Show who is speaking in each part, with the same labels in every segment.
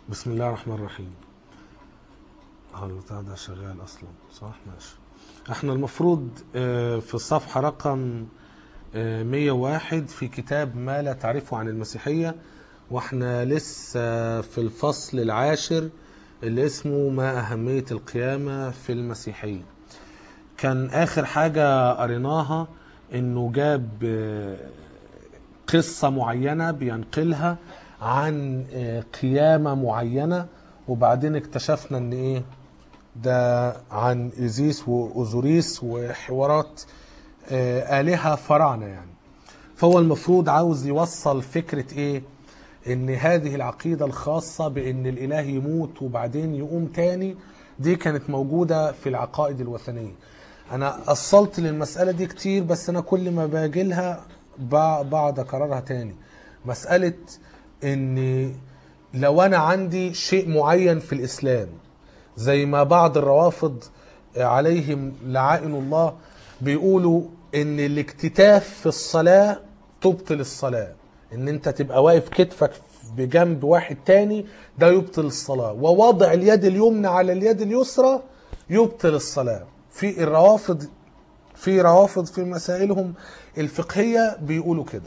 Speaker 1: بسم الله الرحمن الرحيم اه البتاع ده شغال اصلا صح ماشي احنا المفروض آه، في الصفحة رقم آه، 101 في كتاب ما لا تعرفه عن المسيحية واحنا لسه في الفصل العاشر اللي اسمه ما أهمية القيامة في المسيحية كان آخر حاجة قريناها انه جاب آه، قصة معينة بينقلها عن آه، قيامة معينة وبعدين اكتشفنا ان ايه ده عن إيزيس وأوزوريس وحوارات آه، آلهة فراعنة يعني فهو المفروض عاوز يوصل فكرة ايه ان هذه العقيدة الخاصة بان الاله يموت وبعدين يقوم تاني دي كانت موجودة في العقائد الوثنية انا اصلت للمسألة دي كتير بس انا كل ما باجي لها بقعد اكررها تاني مسألة ان لو انا عندي شيء معين في الاسلام زي ما بعض الروافض عليهم لعائن الله بيقولوا ان الاكتتاف في الصلاة تبطل الصلاة ان انت تبقى واقف كتفك بجنب واحد تاني ده يبطل الصلاة ووضع اليد اليمنى على اليد اليسرى يبطل الصلاة في الروافض في روافض في مسائلهم الفقهية بيقولوا كده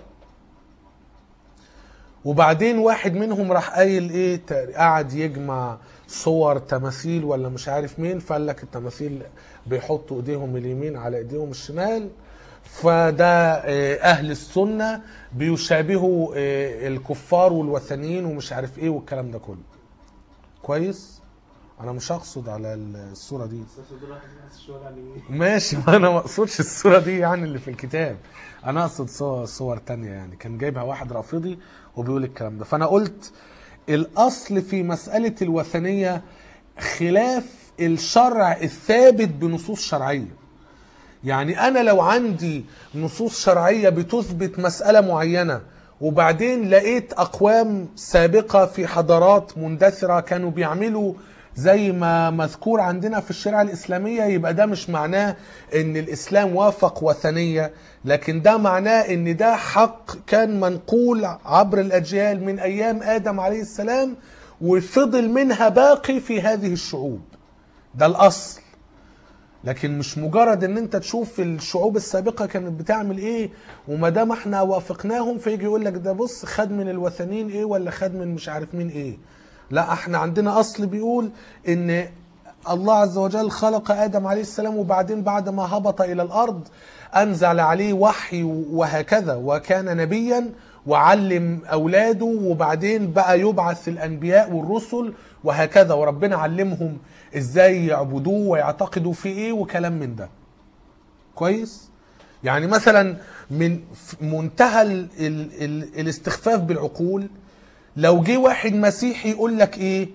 Speaker 1: وبعدين واحد منهم راح قايل ايه قعد يجمع صور تماثيل ولا مش عارف مين فقال لك التماثيل بيحطوا ايديهم اليمين على ايديهم الشمال فده آه، اهل السنه بيشابهوا آه، الكفار والوثنيين ومش عارف ايه والكلام ده كله كويس انا مش هقصد على الصوره دي
Speaker 2: بس دول واحد ناس الشغل على اليمين
Speaker 1: ماشي ما انا ما اقصدش الصوره دي يعني اللي في الكتاب انا اقصد صور, صور تانية يعني كان جايبها واحد رافضي وبيقول الكلام ده فانا قلت الاصل في مساله الوثنيه خلاف الشرع الثابت بنصوص شرعيه يعني انا لو عندي نصوص شرعيه بتثبت مساله معينه وبعدين لقيت اقوام سابقه في حضارات مندثره كانوا بيعملوا زي ما مذكور عندنا في الشريعه الاسلاميه يبقى ده مش معناه ان الاسلام وافق وثنيه لكن ده معناه ان ده حق كان منقول عبر الاجيال من ايام ادم عليه السلام وفضل منها باقي في هذه الشعوب ده الاصل لكن مش مجرد ان انت تشوف الشعوب السابقه كانت بتعمل ايه وما دام احنا وافقناهم فيجي يقول لك ده بص خد من الوثنيين ايه ولا خد من مش عارف مين ايه لا احنا عندنا اصل بيقول ان الله عز وجل خلق ادم عليه السلام وبعدين بعد ما هبط الى الارض انزل عليه وحي وهكذا وكان نبيا وعلم اولاده وبعدين بقى يبعث الانبياء والرسل وهكذا وربنا علمهم ازاي يعبدوه ويعتقدوا في ايه وكلام من ده كويس يعني مثلا من منتهى ال ال ال الاستخفاف بالعقول لو جه واحد مسيحي يقول لك ايه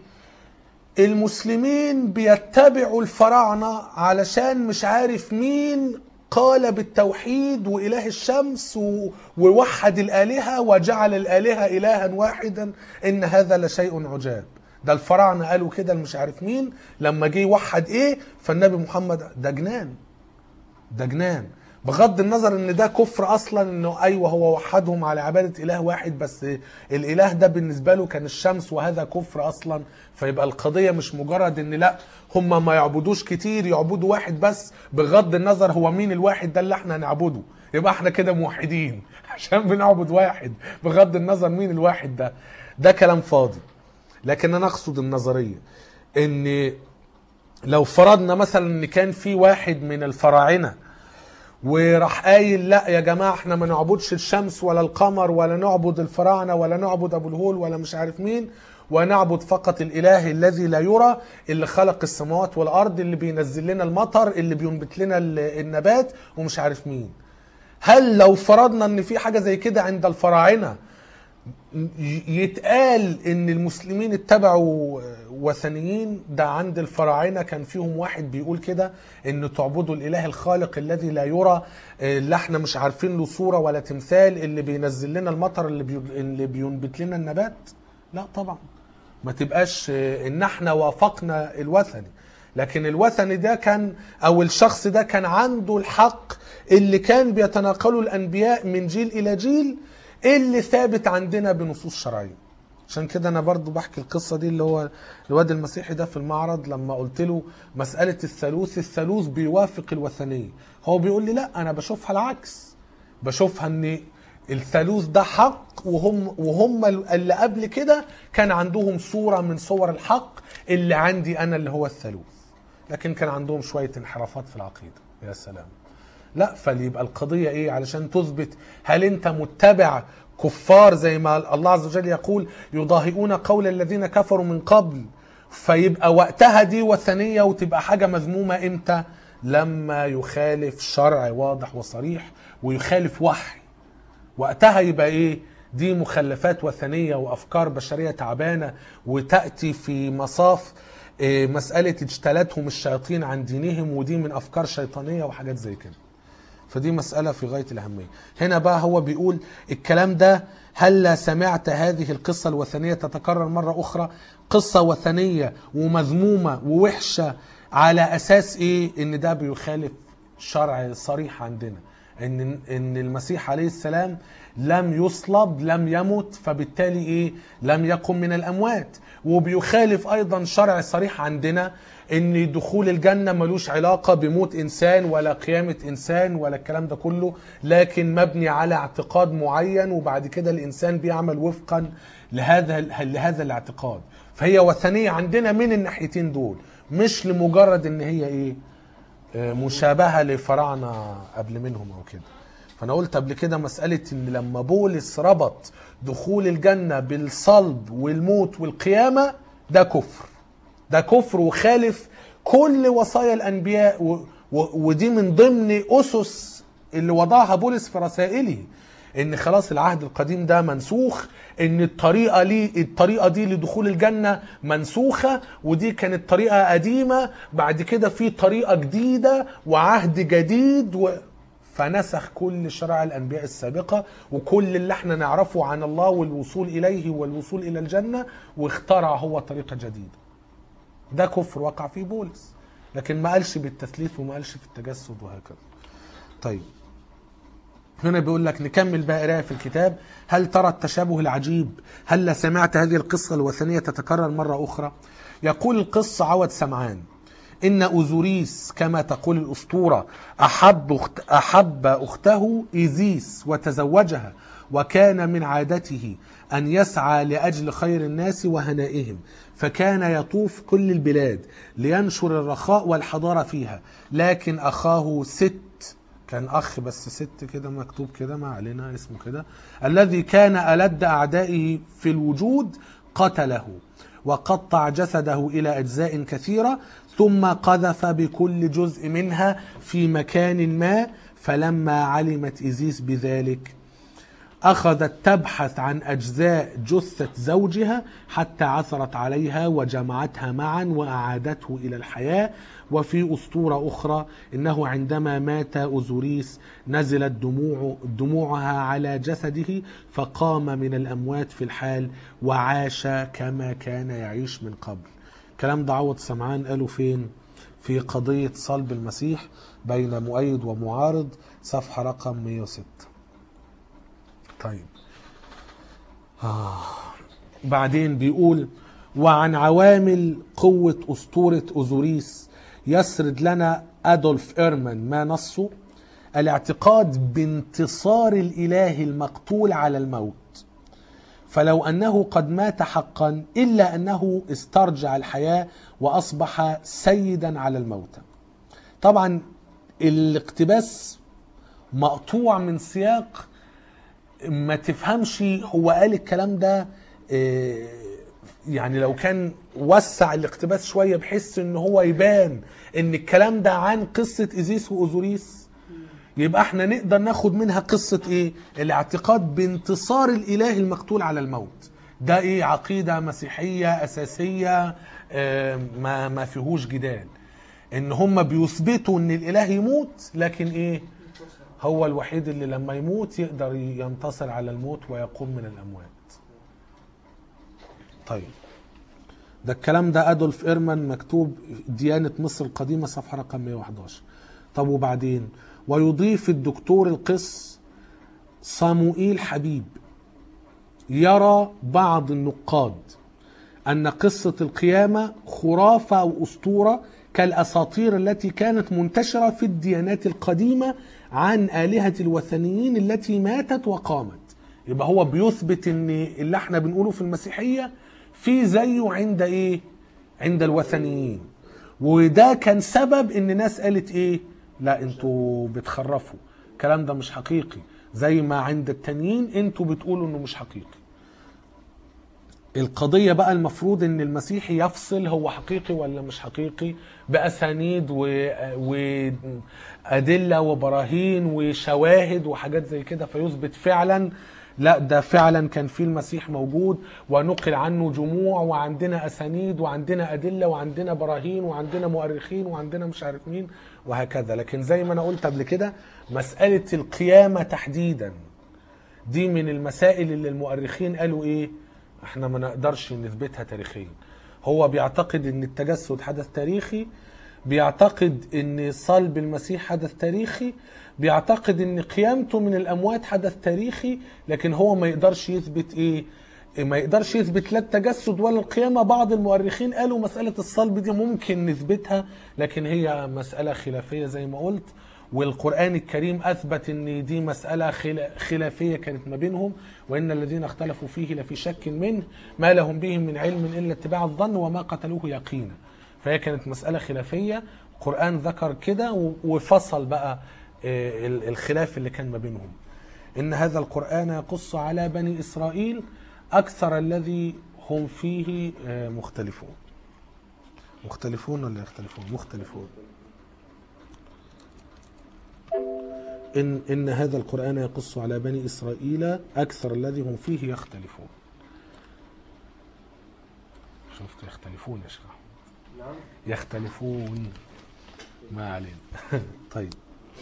Speaker 1: المسلمين بيتبعوا الفراعنه علشان مش عارف مين قال بالتوحيد وإله الشمس و- ووحد الآلهة وجعل الآلهة إلها واحدا إن هذا لشيء عجاب ده الفراعنة قالوا كده مش عارف مين لما جه يوحد إيه فالنبي محمد ده جنان ده جنان بغض النظر ان ده كفر اصلا انه ايوه هو وحدهم على عباده اله واحد بس الاله ده بالنسبه له كان الشمس وهذا كفر اصلا فيبقى القضيه مش مجرد ان لا هم ما يعبدوش كتير يعبدوا واحد بس بغض النظر هو مين الواحد ده اللي احنا هنعبده يبقى احنا كده موحدين عشان بنعبد واحد بغض النظر مين الواحد ده ده كلام فاضي لكن انا اقصد النظريه ان لو فرضنا مثلا ان كان في واحد من الفراعنه وراح قايل لا يا جماعه احنا ما نعبدش الشمس ولا القمر ولا نعبد الفراعنه ولا نعبد ابو الهول ولا مش عارف مين ونعبد فقط الاله الذي لا يرى اللي خلق السماوات والارض اللي بينزل لنا المطر اللي بينبت لنا ال- النبات ومش عارف مين هل لو فرضنا ان في حاجه زي كده عند الفراعنه ي- يتقال ان المسلمين اتبعوا وثنيين ده عند الفراعنه كان فيهم واحد بيقول كده ان تعبدوا الاله الخالق الذي لا يرى اللي احنا مش عارفين له صوره ولا تمثال اللي بينزل لنا المطر اللي بي اللي بينبت لنا النبات لا طبعا ما تبقاش آه، ان احنا وافقنا الوثني لكن الوثني ده كان او الشخص ده كان عنده الحق اللي كان بيتناقله الانبياء من جيل الى جيل اللي ثابت عندنا بنصوص شرعيه عشان كده انا برضو بحكي القصه دي اللي هو الواد المسيحي ده في المعرض لما قلت له مساله الثالوث الثالوث بيوافق الوثنيه هو بيقول لي لا انا بشوفها العكس بشوفها ان الثالوث ده حق وهم وهم اللي قبل كده كان عندهم صوره من صور الحق اللي عندي انا اللي هو الثالوث لكن كان عندهم شويه انحرافات في العقيده يا سلام لا فليبقى القضيه ايه علشان تثبت هل انت متبع كفار زي ما الله عز وجل يقول يضاهئون قول الذين كفروا من قبل فيبقى وقتها دي وثنيه وتبقى حاجه مذمومه امتى لما يخالف شرع واضح وصريح ويخالف وحي وقتها يبقى ايه دي مخلفات وثنيه وافكار بشريه تعبانه وتاتي في مصاف إيه، مساله اجتالتهم الشياطين عن دينهم ودي من افكار شيطانيه وحاجات زي كده فدي مسألة في غاية الأهمية هنا بقى هو بيقول الكلام ده هل سمعت هذه القصة الوثنية تتكرر مرة أخرى قصة وثنية ومذمومة ووحشة على أساس إيه إن ده بيخالف شرع صريح عندنا إن إن المسيح عليه السلام لم يصلب لم يمت فبالتالي إيه لم يقم من الأموات وبيخالف أيضا شرع صريح عندنا ان دخول الجنة ملوش علاقة بموت انسان ولا قيامة انسان ولا الكلام ده كله لكن مبني على اعتقاد معين وبعد كده الانسان بيعمل وفقا لهذا لهذا الاعتقاد فهي وثنية عندنا من الناحيتين دول مش لمجرد ان هي ايه آه، مشابهة لفراعنة قبل منهم او كده فانا قلت قبل كده مسألة ان لما بولس ربط دخول الجنة بالصلب والموت والقيامة ده كفر ده كفر وخالف كل وصايا الانبياء و... و... ودي من ضمن اسس اللي وضعها بولس في رسائله ان خلاص العهد القديم ده منسوخ ان الطريقه لي الطريقه دي لدخول الجنه منسوخه ودي كانت طريقه قديمه بعد كده في طريقه جديده وعهد جديد و... فنسخ كل شرع الانبياء السابقه وكل اللي احنا نعرفه عن الله والوصول اليه والوصول الى الجنه واخترع هو طريقه جديده ده كفر وقع فيه بولس لكن ما قالش بالتثليث وما قالش في التجسد وهكذا طيب هنا بيقول لك نكمل بقى قرايه في الكتاب هل ترى التشابه العجيب هل سمعت هذه القصه الوثنيه تتكرر مره اخرى يقول القصه عود سمعان ان اوزوريس كما تقول الاسطوره احب أخت احب اخته ايزيس وتزوجها وكان من عادته ان يسعى لاجل خير الناس وهنائهم فكان يطوف كل البلاد لينشر الرخاء والحضاره فيها لكن اخاه ست كان اخ بس ست كده مكتوب كده ما علينا اسمه كده الذي كان ألد أعدائه في الوجود قتله وقطع جسده إلى أجزاء كثيرة ثم قذف بكل جزء منها في مكان ما فلما علمت إيزيس بذلك أخذت تبحث عن أجزاء جثة زوجها حتى عثرت عليها وجمعتها معا وأعادته إلى الحياة وفي أسطورة أخرى إنه عندما مات أوزوريس نزلت دموع دموعها على جسده فقام من الأموات في الحال وعاش كما كان يعيش من قبل كلام ده عوض سمعان قالوا فين في قضية صلب المسيح بين مؤيد ومعارض صفحة رقم 106 طيب آه. بعدين بيقول وعن عوامل قوة أسطورة أوزوريس يسرد لنا أدولف إيرمان ما نصه الاعتقاد بانتصار الإله المقتول على الموت فلو أنه قد مات حقا إلا أنه استرجع الحياة وأصبح سيدا على الموتى طبعا الاقتباس مقطوع من سياق ما تفهمش هو قال الكلام ده آه، يعني لو كان وسع الاقتباس شويه بحيث ان هو يبان ان الكلام ده عن قصه ايزيس واوزوريس يبقى احنا نقدر ناخد منها قصه ايه الاعتقاد بانتصار الاله المقتول على الموت ده ايه عقيده مسيحيه اساسيه آه، ما ما فيهوش جدال ان هم بيثبتوا ان الاله يموت لكن ايه هو الوحيد اللي لما يموت يقدر ينتصر على الموت ويقوم من الاموات طيب ده الكلام ده ادولف ايرمان مكتوب ديانة مصر القديمة صفحة رقم 111 طب وبعدين ويضيف الدكتور القس صاموئيل حبيب يرى بعض النقاد أن قصة القيامة خرافة أو أسطورة كالأساطير التي كانت منتشرة في الديانات القديمة عن آلهة الوثنيين التي ماتت وقامت يبقى هو بيثبت ان اللي احنا بنقوله في المسيحية في زيه عند ايه عند الوثنيين وده كان سبب ان ناس قالت ايه لا انتوا بتخرفوا الكلام ده مش حقيقي زي ما عند التانيين انتوا بتقولوا انه مش حقيقي القضية بقى المفروض ان المسيحي يفصل هو حقيقي ولا مش حقيقي بأسانيد و... وأدلة وبراهين وشواهد وحاجات زي كده فيثبت فعلا لا ده فعلا كان في المسيح موجود ونقل عنه جموع وعندنا أسانيد وعندنا أدلة وعندنا براهين وعندنا مؤرخين وعندنا مش عارف مين وهكذا لكن زي ما أنا قلت قبل كده مسألة القيامة تحديدا دي من المسائل اللي المؤرخين قالوا ايه احنا ما نقدرش نثبتها تاريخيا هو بيعتقد ان التجسد حدث تاريخي بيعتقد ان صلب المسيح حدث تاريخي بيعتقد ان قيامته من الاموات حدث تاريخي لكن هو ما يقدرش يثبت ايه ما يقدرش يثبت لا التجسد ولا القيامة بعض المؤرخين قالوا مسألة الصلب دي ممكن نثبتها لكن هي مسألة خلافية زي ما قلت والقرآن الكريم أثبت أن دي مسألة خلا- خلافية كانت ما بينهم وإن الذين اختلفوا فيه لفي شك منه ما لهم به من علم إلا اتباع الظن وما قتلوه يقينا فهي كانت مسألة خلافية القرآن ذكر كده و- وفصل بقى آه، ال- الخلاف اللي كان ما بينهم إن هذا القرآن يقص على بني إسرائيل أكثر الذي هم فيه آه، مختلفون مختلفون ولا يختلفون مختلفون إن إن هذا القرآن يقص على بني إسرائيل أكثر الذي هم فيه يختلفون. شفت يختلفون يا شيخ أحمد.
Speaker 2: نعم
Speaker 1: يختلفون ما علينا طيب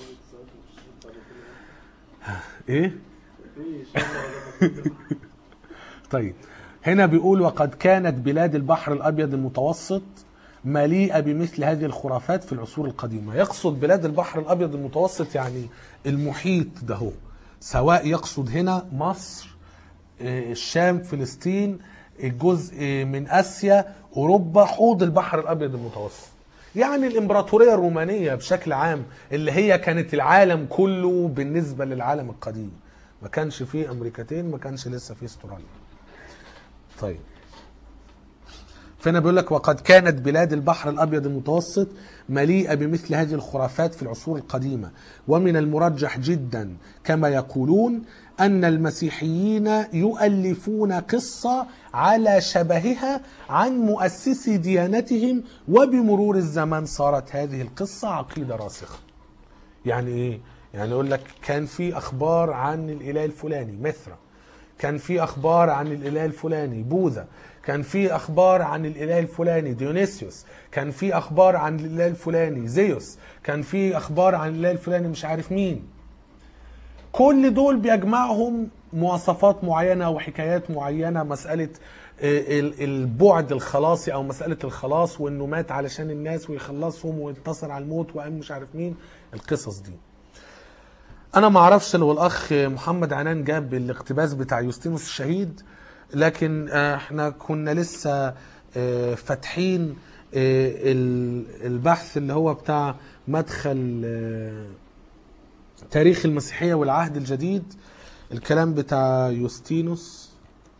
Speaker 1: ايه
Speaker 2: في شغل
Speaker 1: طيب هنا بيقول وقد كانت بلاد البحر الابيض المتوسط مليئه بمثل هذه الخرافات في العصور القديمه يقصد بلاد البحر الابيض المتوسط يعني المحيط ده هو سواء يقصد هنا مصر آه، الشام فلسطين الجزء من اسيا اوروبا حوض البحر الابيض المتوسط يعني الامبراطوريه الرومانيه بشكل عام اللي هي كانت العالم كله بالنسبه للعالم القديم ما كانش فيه امريكتين ما كانش لسه فيه استراليا طيب فهنا بيقول لك وقد كانت بلاد البحر الابيض المتوسط مليئه بمثل هذه الخرافات في العصور القديمه ومن المرجح جدا كما يقولون ان المسيحيين يؤلفون قصه على شبهها عن مؤسسي ديانتهم وبمرور الزمن صارت هذه القصه عقيده راسخه. يعني ايه؟ يعني يقول لك كان في اخبار عن الاله الفلاني مثرى كان في اخبار عن الاله الفلاني بوذا كان في اخبار عن الاله الفلاني ديونيسيوس كان في اخبار عن الاله الفلاني زيوس كان في اخبار عن الاله الفلاني مش عارف مين كل دول بيجمعهم مواصفات معينه وحكايات معينه مساله آه، ال- البعد الخلاصي او مساله الخلاص وانه مات علشان الناس ويخلصهم وانتصر على الموت وقام مش عارف مين القصص دي انا ما اعرفش لو الاخ محمد عنان جاب الاقتباس بتاع يوستينوس الشهيد لكن آه، احنا كنا لسه آه، فاتحين آه، ال- البحث اللي هو بتاع مدخل آه، تاريخ المسيحية والعهد الجديد الكلام بتاع يوستينوس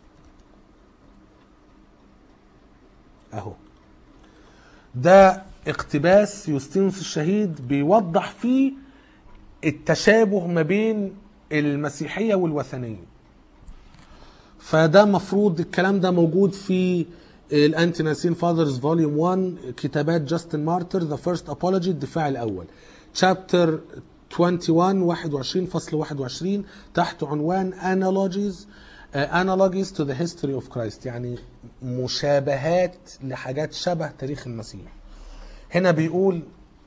Speaker 1: اهو ده اقتباس يوستينوس الشهيد بيوضح فيه التشابه ما بين المسيحية والوثنية فده مفروض الكلام ده موجود في الانتي ناسين فاذرز فوليوم 1 كتابات جاستن مارتر ذا فيرست ابولوجي الدفاع الاول شابتر 21 21 فصل 21 تحت عنوان analogies uh, analogies to the history of Christ يعني مشابهات لحاجات شبه تاريخ المسيح هنا بيقول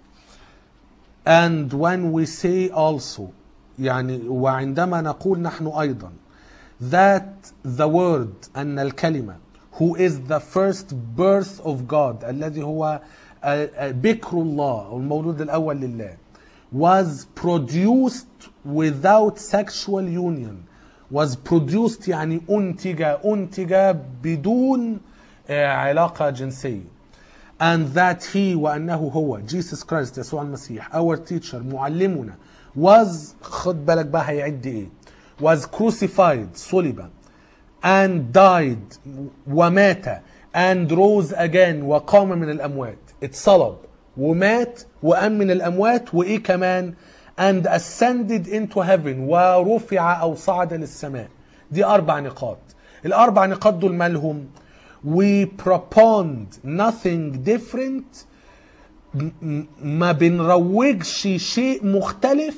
Speaker 1: and when we say also يعني وعندما نقول نحن أيضا that the word أن الكلمة who is the first birth of God الذي هو آه، آه، بكر الله أو المولود الأول لله was produced without sexual union was produced يعني أنتج أنتج بدون آه، علاقة جنسية and that he وأنه هو Jesus Christ يسوع المسيح our teacher معلمنا was خد بالك بقى هيعد ايه was crucified صلب and died ومات and rose again وقام من الأموات اتصلب ومات وقام من الأموات وإيه كمان and ascended into heaven ورفع أو صعد للسماء دي أربع نقاط الأربع نقاط دول مالهم we propound nothing different م- م- ما بنروجش شيء مختلف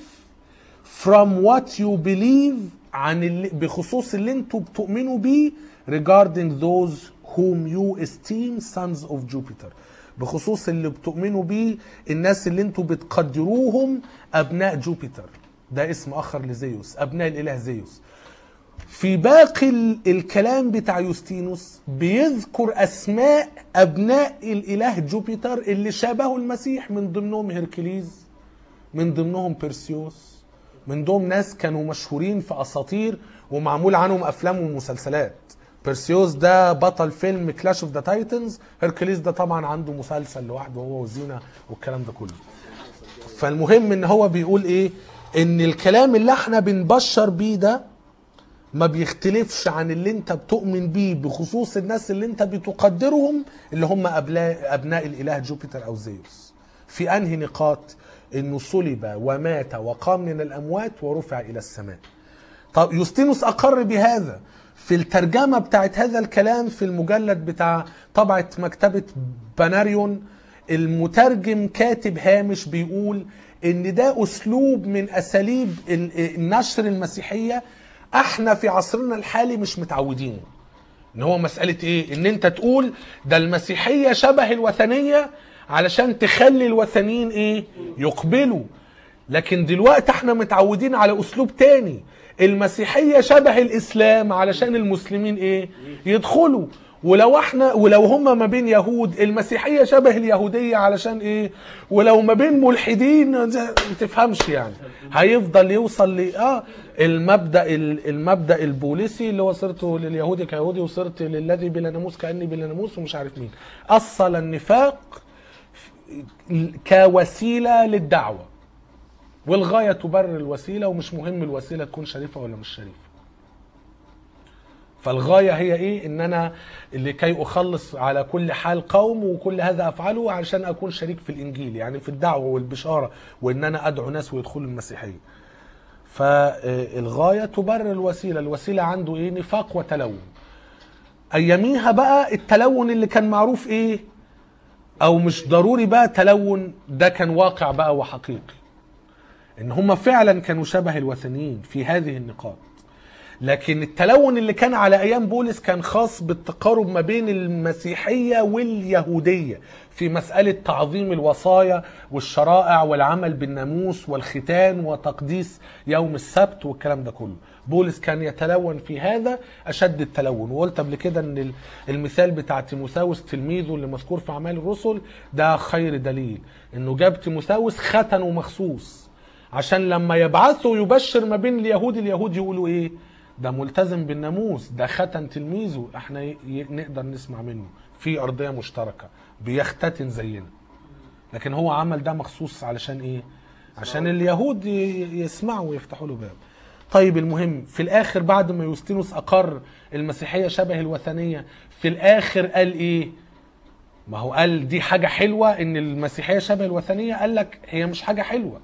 Speaker 1: from what you believe عن اللي بخصوص اللي انتوا بتؤمنوا بيه regarding those whom you esteem sons of Jupiter بخصوص اللي بتؤمنوا بيه الناس اللي انتوا بتقدروهم ابناء جوبيتر ده اسم اخر لزيوس ابناء الاله زيوس في باقي ال- الكلام بتاع يوستينوس بيذكر اسماء ابناء الاله جوبيتر اللي شابهوا المسيح من ضمنهم هيركليز من ضمنهم بيرسيوس من ضمن ناس كانوا مشهورين في اساطير ومعمول عنهم افلام ومسلسلات بيرسيوس ده بطل فيلم كلاش اوف ذا تايتنز هيركليز ده طبعا عنده مسلسل لوحده هو وزينة والكلام ده كله فالمهم ان هو بيقول ايه ان الكلام اللي احنا بنبشر بيه ده ما بيختلفش عن اللي انت بتؤمن بيه بخصوص الناس اللي انت بتقدرهم اللي هم ابناء ابناء الاله جوبيتر او زيوس في انهي نقاط انه صلب ومات وقام من الاموات ورفع الى السماء طب يوستينوس اقر بهذا في الترجمة بتاعت هذا الكلام في المجلد بتاع طبعة مكتبة بناريون المترجم كاتب هامش بيقول ان ده اسلوب من اساليب ال- النشر المسيحية احنا في عصرنا الحالي مش متعودينه ان هو مسألة ايه ان انت تقول ده المسيحية شبه الوثنية علشان تخلي الوثنيين ايه يقبلوا لكن دلوقتي احنا متعودين على اسلوب تاني المسيحية شبه الاسلام علشان المسلمين ايه يدخلوا ولو احنا ولو هما ما بين يهود المسيحية شبه اليهودية علشان ايه ولو ما بين ملحدين ما تفهمش يعني هيفضل يوصل ل اه المبدا ال- المبدا البوليسي اللي هو صرت لليهودي كيهودي وصرت للذي بلا ناموس كاني بلا ناموس ومش عارف مين اصل النفاق كوسيله للدعوه والغايه تبرر الوسيله ومش مهم الوسيله تكون شريفه ولا مش شريفه فالغايه هي ايه ان انا لكي اخلص على كل حال قوم وكل هذا افعله علشان اكون شريك في الانجيل يعني في الدعوه والبشاره وان انا ادعو ناس ويدخلوا المسيحيه فالغايه تبرر الوسيله الوسيله عنده ايه نفاق وتلون اياميها بقى التلون اللي كان معروف ايه او مش ضروري بقى تلون ده كان واقع بقى وحقيقي ان هم فعلا كانوا شبه الوثنيين في هذه النقاط لكن التلون اللي كان على ايام بولس كان خاص بالتقارب ما بين المسيحيه واليهوديه في مساله تعظيم الوصايا والشرائع والعمل بالناموس والختان وتقديس يوم السبت والكلام ده كله بولس كان يتلون في هذا اشد التلون وقلت قبل كده ان المثال بتاع تيموثاوس تلميذه اللي مذكور في اعمال الرسل ده خير دليل انه جاب تيموثاوس ختنه مخصوص عشان لما يبعثوا يبشر ما بين اليهود اليهود يقولوا ايه ده ملتزم بالناموس ده ختن تلميذه احنا ي- ي- نقدر نسمع منه في ارضيه مشتركه بيختتن زينا لكن هو عمل ده مخصوص علشان ايه عشان اليهود ي- يسمعوا ويفتحوا له باب طيب المهم في الاخر بعد ما يوستينوس اقر المسيحيه شبه الوثنيه في الاخر قال ايه ما هو قال دي حاجه حلوه ان المسيحيه شبه الوثنيه قال لك هي مش حاجه حلوه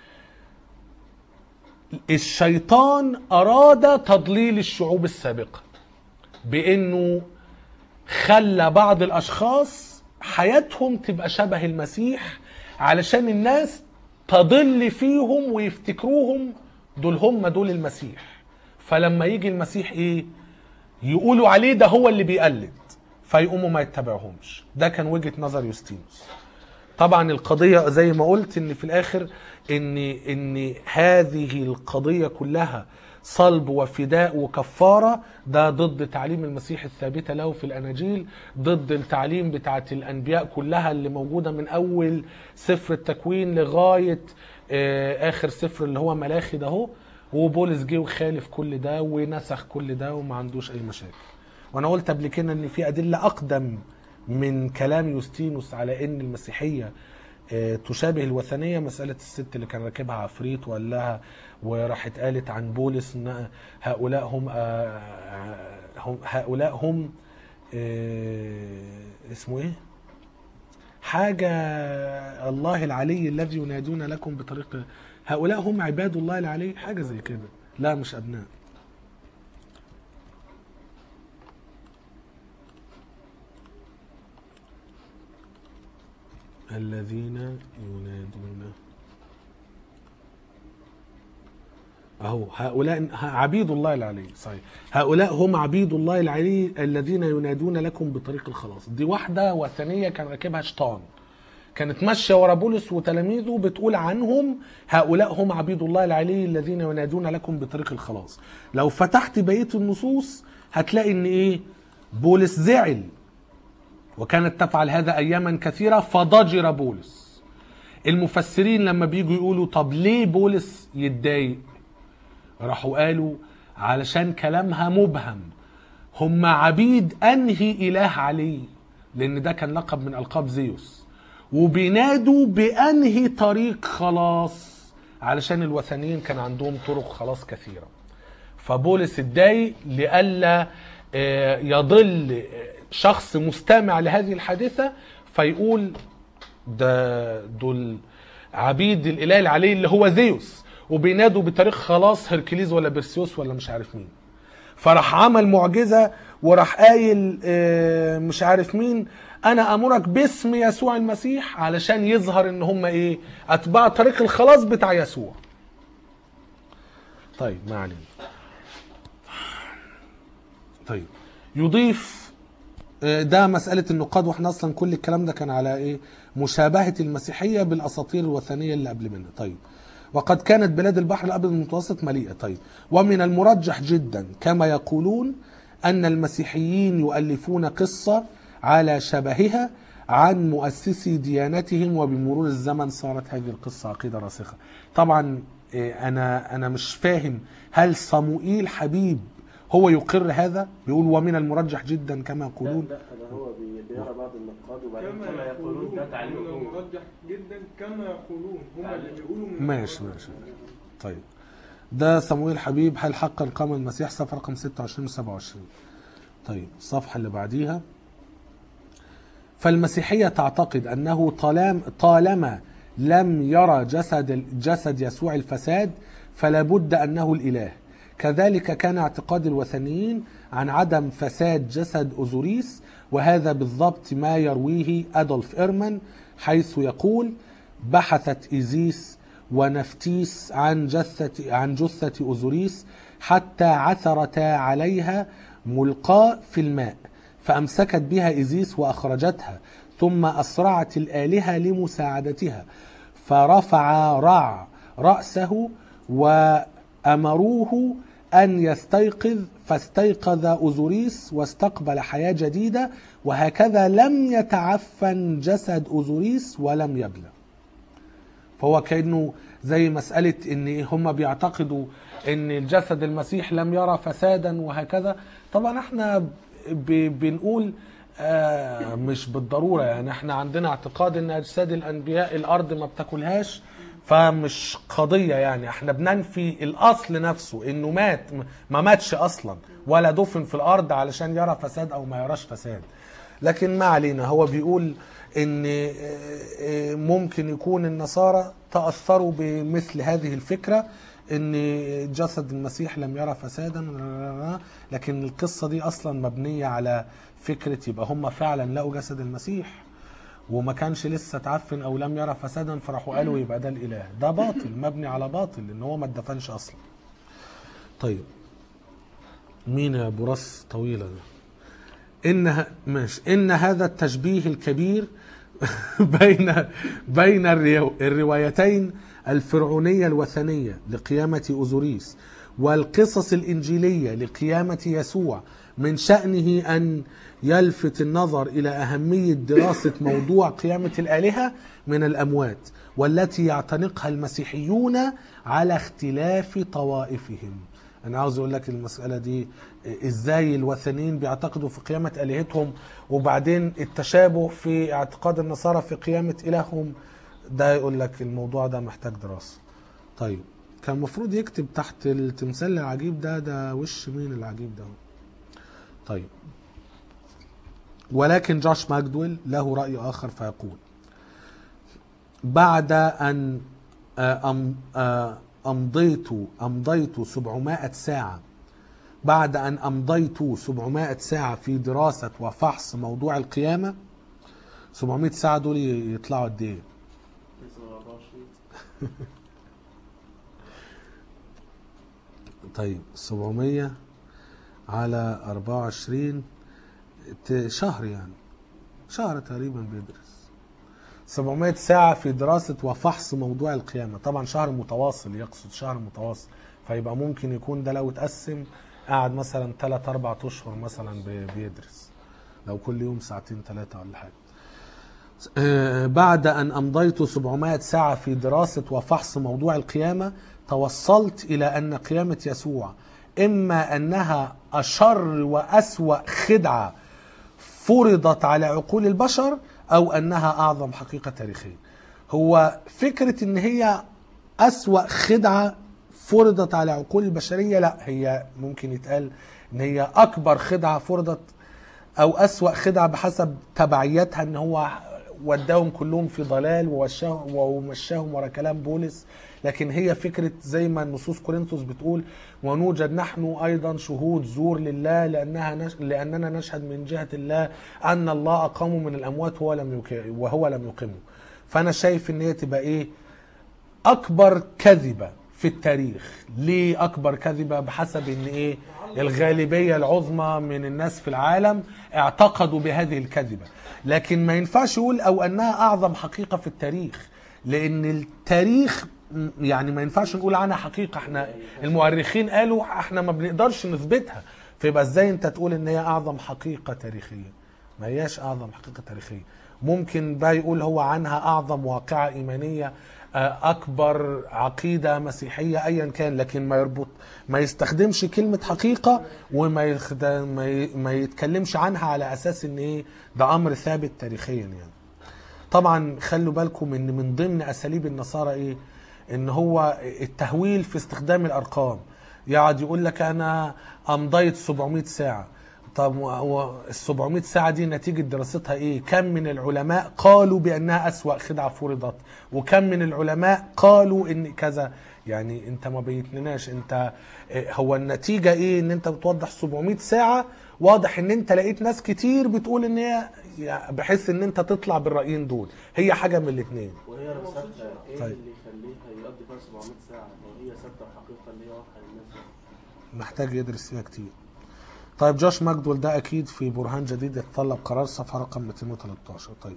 Speaker 1: الشيطان اراد تضليل الشعوب السابقه بانه خلى بعض الاشخاص حياتهم تبقى شبه المسيح علشان الناس تضل فيهم ويفتكروهم دول هم دول المسيح فلما يجي المسيح ايه يقولوا عليه ده هو اللي بيقلد فيقوموا ما يتبعهمش ده كان وجهة نظر يوستينوس طبعا القضية زي ما قلت ان في الاخر ان ان هذه القضية كلها صلب وفداء وكفارة ده ضد تعليم المسيح الثابتة له في الأناجيل ضد التعليم بتاعت الأنبياء كلها اللي موجودة من أول سفر التكوين لغاية آه، آخر سفر اللي هو ملاخي ده هو وبولس جه وخالف كل ده ونسخ كل ده وما عندوش اي مشاكل وانا قلت قبل كده ان في ادله اقدم من كلام يوستينوس على ان المسيحيه آه، تشابه الوثنيه مساله الست اللي كان راكبها عفريت وقال لها وراحت قالت عن بولس ان هؤلاء هم آه، هم هؤلاء هم آه، اسمه ايه؟ حاجة الله العلي الذي ينادون لكم بطريق هؤلاء هم عباد الله العلي حاجة زي كده لا مش أبناء الذين ينادون أهو هؤلاء عبيد الله العلي صحيح هؤلاء هم عبيد الله العلي الذين ينادون لكم بطريق الخلاص دي واحدة وثنية كان راكبها شيطان كانت ماشية ورا بولس وتلاميذه بتقول عنهم هؤلاء هم عبيد الله العلي الذين ينادون لكم بطريق الخلاص لو فتحت بقية النصوص هتلاقي ان ايه بولس زعل وكانت تفعل هذا اياما كثيرة فضجر بولس المفسرين لما بيجوا يقولوا طب ليه بولس يتضايق راحوا قالوا علشان كلامها مبهم هم عبيد انهي اله عليه لان ده كان لقب من القاب زيوس وبينادوا بانهي طريق خلاص علشان الوثنيين كان عندهم طرق خلاص كثيره فبولس اتضايق لئلا آه، يضل شخص مستمع لهذه الحادثه فيقول ده دول عبيد الاله العلي اللي هو زيوس وبينادوا بطريق خلاص هركليز ولا بيرسيوس ولا مش عارف مين فراح عمل معجزه وراح قايل آه، مش عارف مين انا امرك باسم يسوع المسيح علشان يظهر ان هم ايه اتباع طريق الخلاص بتاع يسوع طيب ما علينا طيب يضيف آه، ده مسألة النقاد واحنا اصلا كل الكلام ده كان على ايه مشابهة المسيحية بالاساطير الوثنية اللي قبل منها طيب وقد كانت بلاد البحر الابيض المتوسط مليئة طيب ومن المرجح جدا كما يقولون ان المسيحيين يؤلفون قصة على شبهها عن مؤسسي ديانتهم وبمرور الزمن صارت هذه القصة عقيدة راسخة طبعا إيه، انا انا مش فاهم هل صموئيل حبيب هو يقر هذا بيقول ومن المرجح جدا كما
Speaker 2: لا
Speaker 1: يقولون
Speaker 2: لا ده هو بي- بيقرا بعض النقاد وبعدين
Speaker 3: كما
Speaker 2: كما يقولون ده تعليق
Speaker 3: من
Speaker 2: هو.
Speaker 3: المرجح جدا كما يقولون هم اللي بيقولوا من
Speaker 1: ماشي
Speaker 3: المرجح.
Speaker 1: ماشي طيب ده صموئيل حبيب هل حقا قام المسيح صفحة رقم 26 و 27 طيب الصفحة اللي بعديها فالمسيحية تعتقد أنه طالما طالما لم يرى جسد جسد يسوع الفساد فلا بد أنه الإله كذلك كان اعتقاد الوثنيين عن عدم فساد جسد أوزوريس وهذا بالضبط ما يرويه أدولف إيرمان حيث يقول بحثت إيزيس ونفتيس عن جثة عن جثة أوزوريس حتى عثرتا عليها ملقاة في الماء فأمسكت بها إيزيس وأخرجتها ثم أسرعت الآلهة لمساعدتها فرفع رع رأسه وأمروه أن يستيقظ فاستيقظ أوزوريس واستقبل حياة جديدة وهكذا لم يتعفن جسد أوزوريس ولم يبلى فهو كانه زي مساله ان هم بيعتقدوا ان الجسد المسيح لم يرى فسادا وهكذا طبعا احنا ب- بنقول آه مش بالضروره يعني احنا عندنا اعتقاد ان اجساد الانبياء الارض ما بتاكلهاش فمش قضيه يعني احنا بننفي الاصل نفسه انه مات ما ماتش اصلا ولا دفن في الارض علشان يرى فساد او ما يراش فساد لكن ما علينا هو بيقول ان آه، آه، ممكن يكون النصارى تاثروا بمثل هذه الفكره ان جسد المسيح لم يرى فسادا لكن القصه دي اصلا مبنيه على فكره يبقى هم فعلا لقوا جسد المسيح وما كانش لسه اتعفن او لم يرى فسادا فراحوا قالوا يبقى ده الاله ده باطل مبني على باطل ان هو ما اتدفنش اصلا طيب مين يا ابو راس طويله ده ان ه- ماشي ان هذا التشبيه الكبير بين بين الريو- الروايتين الفرعونيه الوثنيه لقيامه اوزوريس والقصص الانجيليه لقيامه يسوع من شانه ان يلفت النظر الى اهميه دراسه موضوع قيامه الالهه من الاموات والتي يعتنقها المسيحيون على اختلاف طوائفهم انا عاوز اقول لك المساله دي ازاي الوثنيين بيعتقدوا في قيامه الهتهم وبعدين التشابه في اعتقاد النصارى في قيامه الههم ده يقول لك الموضوع ده محتاج دراسه طيب كان المفروض يكتب تحت التمثال العجيب ده ده وش مين العجيب ده طيب ولكن جوش ماجدويل له رأي آخر فيقول بعد أن آه، أم- آه، أمضيت أمضيت 700 ساعة بعد أن أمضيت 700 ساعة في دراسة وفحص موضوع القيامة 700 ساعة دول يطلعوا قد إيه؟
Speaker 2: 24
Speaker 1: طيب 700 على 24 ت- شهر يعني شهر تقريبا بيدرس 700 ساعة في دراسة وفحص موضوع القيامة طبعا شهر متواصل يقصد شهر متواصل فيبقى ممكن يكون ده لو اتقسم قاعد مثلا 3 4 اشهر مثلا بي- بيدرس لو كل يوم ساعتين ثلاثة ولا حاجة آه، بعد أن أمضيت 700 ساعة في دراسة وفحص موضوع القيامة توصلت إلى أن قيامة يسوع إما أنها أشر وأسوأ خدعة فرضت على عقول البشر أو أنها أعظم حقيقة تاريخية هو فكرة أن هي أسوأ خدعة فرضت على عقول البشرية لا هي ممكن يتقال أن هي أكبر خدعة فرضت او اسوا خدعه بحسب تبعيتها ان هو وداهم كلهم في ضلال ووشاهم ومشاهم ورا كلام بولس لكن هي فكره زي ما النصوص كورنثوس بتقول ونوجد نحن ايضا شهود زور لله لانها نش... لاننا نشهد من جهه الله ان الله اقامه من الاموات وهو لم يك... وهو لم يقمه فانا شايف ان هي تبقى ايه اكبر كذبه في التاريخ ليه اكبر كذبه بحسب ان ايه الغالبيه العظمى من الناس في العالم اعتقدوا بهذه الكذبه لكن ما ينفعش يقول او انها اعظم حقيقه في التاريخ لان التاريخ م- يعني ما ينفعش نقول عنها حقيقه احنا المؤرخين قالوا احنا ما بنقدرش نثبتها فيبقى ازاي انت تقول ان هي اعظم حقيقه تاريخيه ما هياش اعظم حقيقه تاريخيه ممكن بقى يقول هو عنها اعظم واقعه ايمانيه آه، اكبر عقيده مسيحيه ايا كان لكن ما يربط ما يستخدمش كلمه حقيقه وما يخد... ما, ي... ما يتكلمش عنها على اساس ان ايه ده امر ثابت تاريخيا يعني طبعا خلوا بالكم ان من ضمن اساليب النصارى ايه ان هو التهويل في استخدام الارقام يقعد يقول لك انا امضيت 700 ساعه طب ال 700 ساعة دي نتيجة دراستها ايه؟ كم من العلماء قالوا بأنها أسوأ خدعة فرضت، وكم من العلماء قالوا إن كذا، يعني أنت ما بيتناش أنت إيه، هو النتيجة ايه؟ إن أنت بتوضح 700 ساعة واضح إن أنت لقيت ناس كتير بتقول إن هي يعني بحيث إن أنت تطلع بالرأيين دول، هي حاجة من الاتنين.
Speaker 2: وهي لو ثابته ايه
Speaker 1: طيب.
Speaker 2: اللي يخليها يقضي فيها 700 ساعه لو هي ثابته وحقيقه اللي هي واضحه للناس
Speaker 1: محتاج يدرس فيها كتير طيب جوش ماجدول ده اكيد في برهان جديد يتطلب قرار صفحه رقم 213 طيب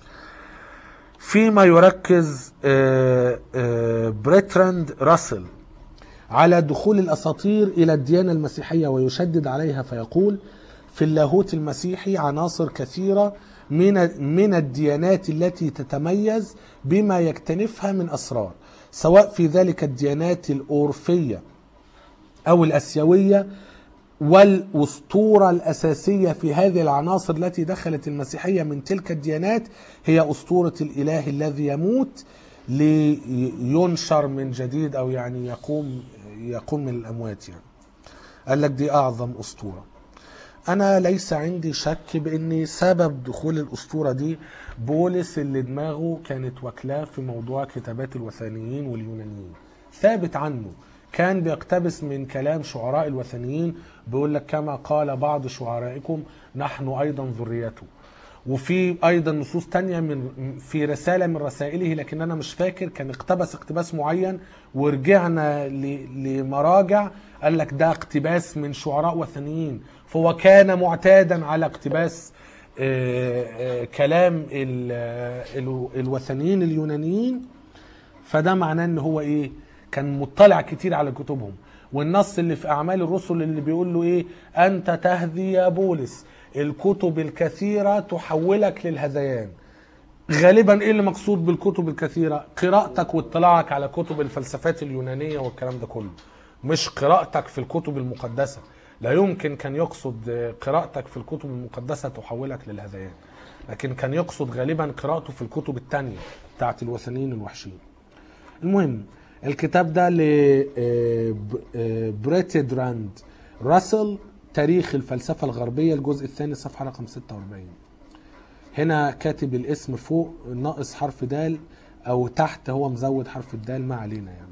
Speaker 1: فيما يركز آه، آه، بريتراند راسل على دخول الاساطير الى الديانه المسيحيه ويشدد عليها فيقول في اللاهوت المسيحي عناصر كثيره من من الديانات التي تتميز بما يكتنفها من اسرار سواء في ذلك الديانات الاورفيه أو الأسيوية والأسطورة الأساسية في هذه العناصر التي دخلت المسيحية من تلك الديانات هي أسطورة الإله الذي يموت لينشر من جديد أو يعني يقوم يقوم من الأموات يعني قال لك دي أعظم أسطورة أنا ليس عندي شك بأن سبب دخول الأسطورة دي بولس اللي دماغه كانت واكلاه في موضوع كتابات الوثنيين واليونانيين ثابت عنه كان بيقتبس من كلام شعراء الوثنيين بيقول لك كما قال بعض شعرائكم نحن أيضا ذريته وفي ايضا نصوص تانية من في رساله من رسائله لكن انا مش فاكر كان اقتبس اقتباس معين ورجعنا ل- لمراجع قال لك ده اقتباس من شعراء وثنيين فهو كان معتادا على اقتباس آه، آه، كلام ال- آه، الو- الوثنيين اليونانيين فده معناه ان هو ايه كان مطلع كتير على كتبهم والنص اللي في اعمال الرسل اللي بيقول له ايه انت تهدي يا بولس الكتب الكثيره تحولك للهذيان غالبا ايه اللي مقصود بالكتب الكثيره قراءتك واطلاعك على كتب الفلسفات اليونانيه والكلام ده كله مش قراءتك في الكتب المقدسه لا يمكن كان يقصد قراءتك في الكتب المقدسه تحولك للهذيان لكن كان يقصد غالبا قراءته في الكتب التانية بتاعت الوثنيين الوحشين المهم الكتاب ده لبريتدراند راسل تاريخ الفلسفة الغربية الجزء الثاني صفحة رقم 46 هنا كاتب الاسم فوق ناقص حرف دال او تحت هو مزود حرف الدال ما علينا يعني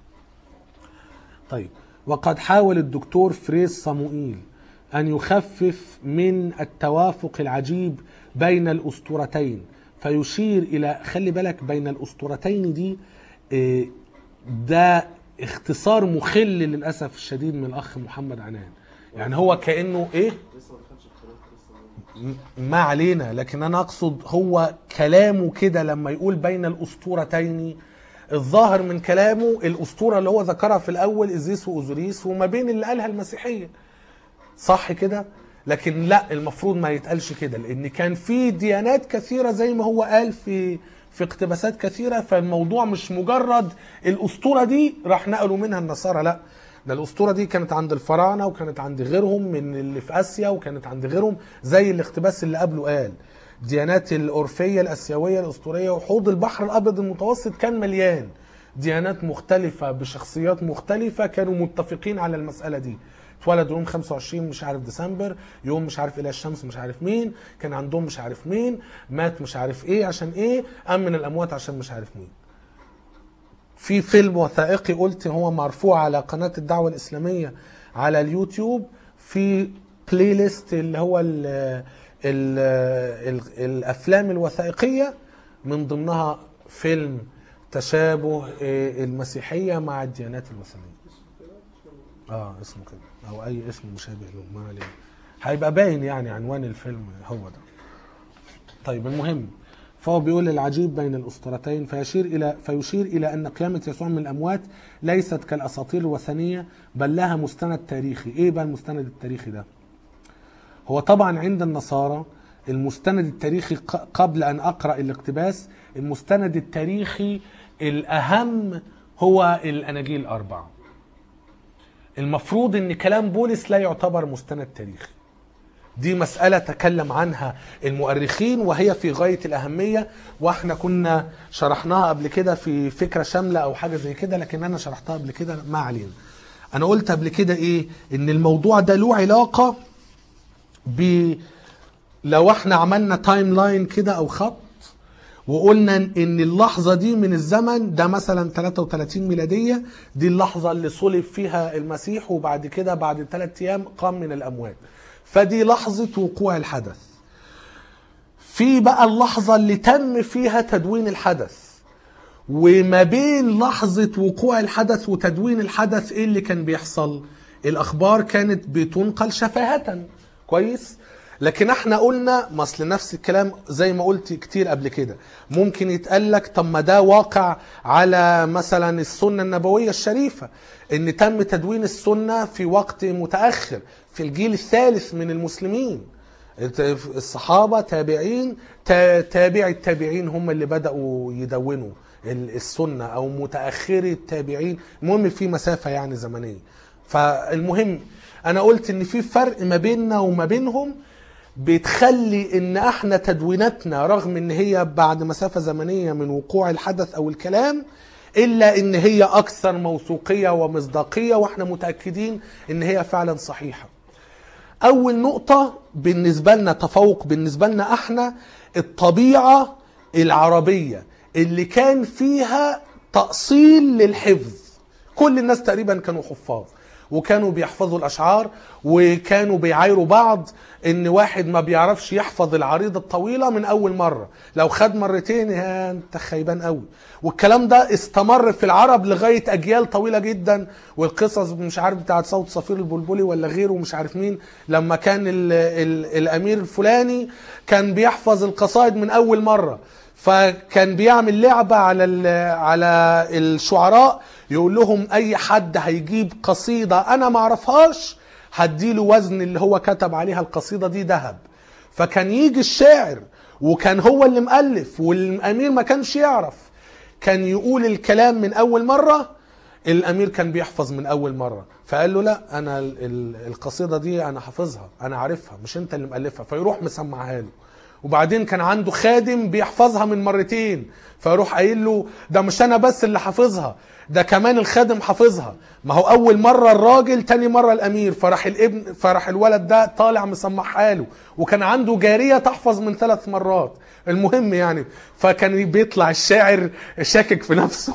Speaker 1: طيب وقد حاول الدكتور فريز صموئيل أن يخفف من التوافق العجيب بين الأسطورتين فيشير إلى خلي بالك بين الأسطورتين دي إيه، ده اختصار مخل للأسف الشديد من الأخ محمد عنان يعني هو كأنه إيه
Speaker 2: لسه ما دخلش في خلاف لسه
Speaker 1: ما علينا لكن انا اقصد هو كلامه كده لما يقول بين الاسطورتين الظاهر من كلامه الاسطوره اللي هو ذكرها في الاول ازيس واوزوريس وما بين اللي قالها المسيحيه صح كده لكن لا المفروض ما يتقالش كده لان كان في ديانات كثيره زي ما هو قال في في اقتباسات كثيره فالموضوع مش مجرد الاسطوره دي راح نقلوا منها النصارى لا ده الاسطوره دي كانت عند الفراعنه وكانت عند غيرهم من اللي في اسيا وكانت عند غيرهم زي الاقتباس اللي قبله قال ديانات الاورفيه الاسيويه الاسطوريه وحوض البحر الابيض المتوسط كان مليان ديانات مختلفه بشخصيات مختلفه كانوا متفقين على المساله دي اتولد يوم 25 مش عارف ديسمبر يوم مش عارف اله الشمس مش عارف مين كان عندهم مش عارف مين مات مش عارف ايه عشان ايه قام من الاموات عشان مش عارف مين في فيلم وثائقي قلت هو مرفوع على قناة الدعوة الإسلامية على اليوتيوب في بلاي ليست اللي هو ال ال ال الأفلام الوثائقية من ضمنها فيلم تشابه آه، المسيحية مع الديانات الوثنية اه اسمه كده او اي اسم مشابه له ما علينا هيبقى باين يعني عنوان الفيلم هو ده طيب المهم فهو بيقول العجيب بين الاسطورتين فيشير الى فيشير الى ان قيامه يسوع من الاموات ليست كالاساطير الوثنيه بل لها مستند تاريخي، ايه بقى المستند التاريخي ده؟ هو طبعا عند النصارى المستند التاريخي ق- قبل ان اقرا الاقتباس المستند التاريخي الاهم هو الاناجيل الاربعه. المفروض ان كلام بولس لا يعتبر مستند تاريخي. دي مسألة تكلم عنها المؤرخين وهي في غاية الأهمية واحنا كنا شرحناها قبل كده في فكرة شاملة أو حاجة زي كده لكن أنا شرحتها قبل كده ما علينا أنا قلت قبل كده إيه إن الموضوع ده له علاقة ب لو احنا عملنا تايم لاين كده أو خط وقلنا ان اللحظه دي من الزمن ده مثلا 33 ميلاديه دي اللحظه اللي صلب فيها المسيح وبعد كده بعد ثلاث ايام قام من الاموات فدي لحظه وقوع الحدث في بقى اللحظه اللي تم فيها تدوين الحدث وما بين لحظة وقوع الحدث وتدوين الحدث ايه اللي كان بيحصل الاخبار كانت بتنقل شفاهة كويس لكن احنا قلنا ما اصل نفس الكلام زي ما قلت كتير قبل كده ممكن يتقال لك طب ما ده واقع على مثلا السنة النبوية الشريفة ان تم تدوين السنة في وقت متأخر في الجيل الثالث من المسلمين الصحابة تابعين تا- تابع التابعين هم اللي بدأوا يدونوا ال- السنة أو متأخري التابعين المهم في مسافة يعني زمنية فالمهم أنا قلت إن في فرق ما بيننا وما بينهم بتخلي ان احنا تدويناتنا رغم ان هي بعد مسافة زمنية من وقوع الحدث او الكلام الا ان هي اكثر موثوقية ومصداقية واحنا متأكدين ان هي فعلا صحيحة اول نقطة بالنسبة لنا تفوق بالنسبة لنا احنا الطبيعة العربية اللي كان فيها تأصيل للحفظ كل الناس تقريبا كانوا حفاظ وكانوا بيحفظوا الاشعار وكانوا بيعايروا بعض ان واحد ما بيعرفش يحفظ العريضه الطويله من اول مره لو خد مرتين يا انت خيبان قوي والكلام ده استمر في العرب لغايه اجيال طويله جدا والقصص مش عارف بتاعت صوت صفير البلبلي ولا غيره مش عارف مين لما كان ال ال الامير الفلاني كان بيحفظ القصائد من اول مره فكان بيعمل لعبة على ال- على الشعراء يقول لهم أي حد هيجيب قصيدة أنا ما أعرفهاش هديله وزن اللي هو كتب عليها القصيدة دي ذهب فكان يجي الشاعر وكان هو اللي مؤلف والامير ما كانش يعرف كان يقول الكلام من اول مره الامير كان بيحفظ من اول مره فقال له لا انا ال- ال- القصيده دي انا حافظها انا عارفها مش انت اللي مؤلفها فيروح مسمعها له وبعدين كان عنده خادم بيحفظها من مرتين فيروح قايل له ده مش انا بس اللي حافظها ده كمان الخادم حافظها ما هو اول مره الراجل تاني مره الامير فراح الابن فراح الولد ده طالع مسمعها له وكان عنده جاريه تحفظ من ثلاث مرات المهم يعني فكان بيطلع الشاعر شاكك في نفسه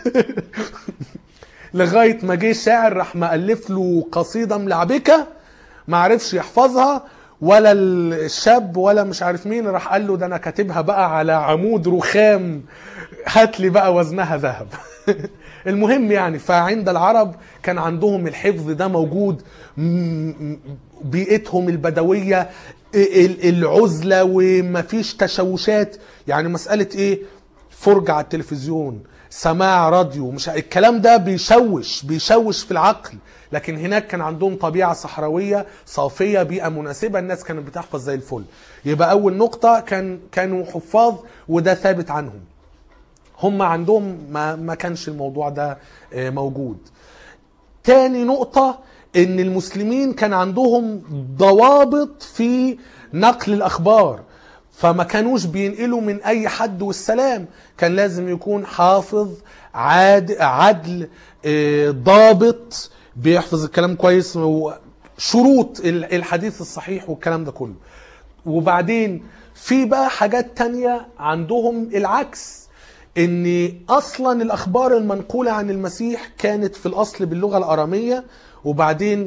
Speaker 1: لغايه ما جه شاعر راح مألف له قصيده ملعبكه ما عرفش يحفظها ولا الشاب ولا مش عارف مين راح قال له ده انا كاتبها بقى على عمود رخام هات لي بقى وزنها ذهب المهم يعني فعند العرب كان عندهم الحفظ ده موجود م- م- بيئتهم البدويه ال- العزله ومفيش تشوشات يعني مساله ايه فرجة على التلفزيون سماع راديو مش الكلام ده بيشوش بيشوش في العقل لكن هناك كان عندهم طبيعة صحراوية صافية بيئة مناسبة الناس كانت بتحفظ زي الفل يبقى أول نقطة كان كانوا حفاظ وده ثابت عنهم هم عندهم ما, ما كانش الموضوع ده آه، موجود تاني نقطة ان المسلمين كان عندهم ضوابط في نقل الاخبار فما كانوش بينقلوا من اي حد والسلام كان لازم يكون حافظ عاد عدل آه، ضابط بيحفظ الكلام كويس شروط ال- الحديث الصحيح والكلام ده كله وبعدين في بقى حاجات تانية عندهم العكس ان اصلا الاخبار المنقولة عن المسيح كانت في الاصل باللغة الارامية وبعدين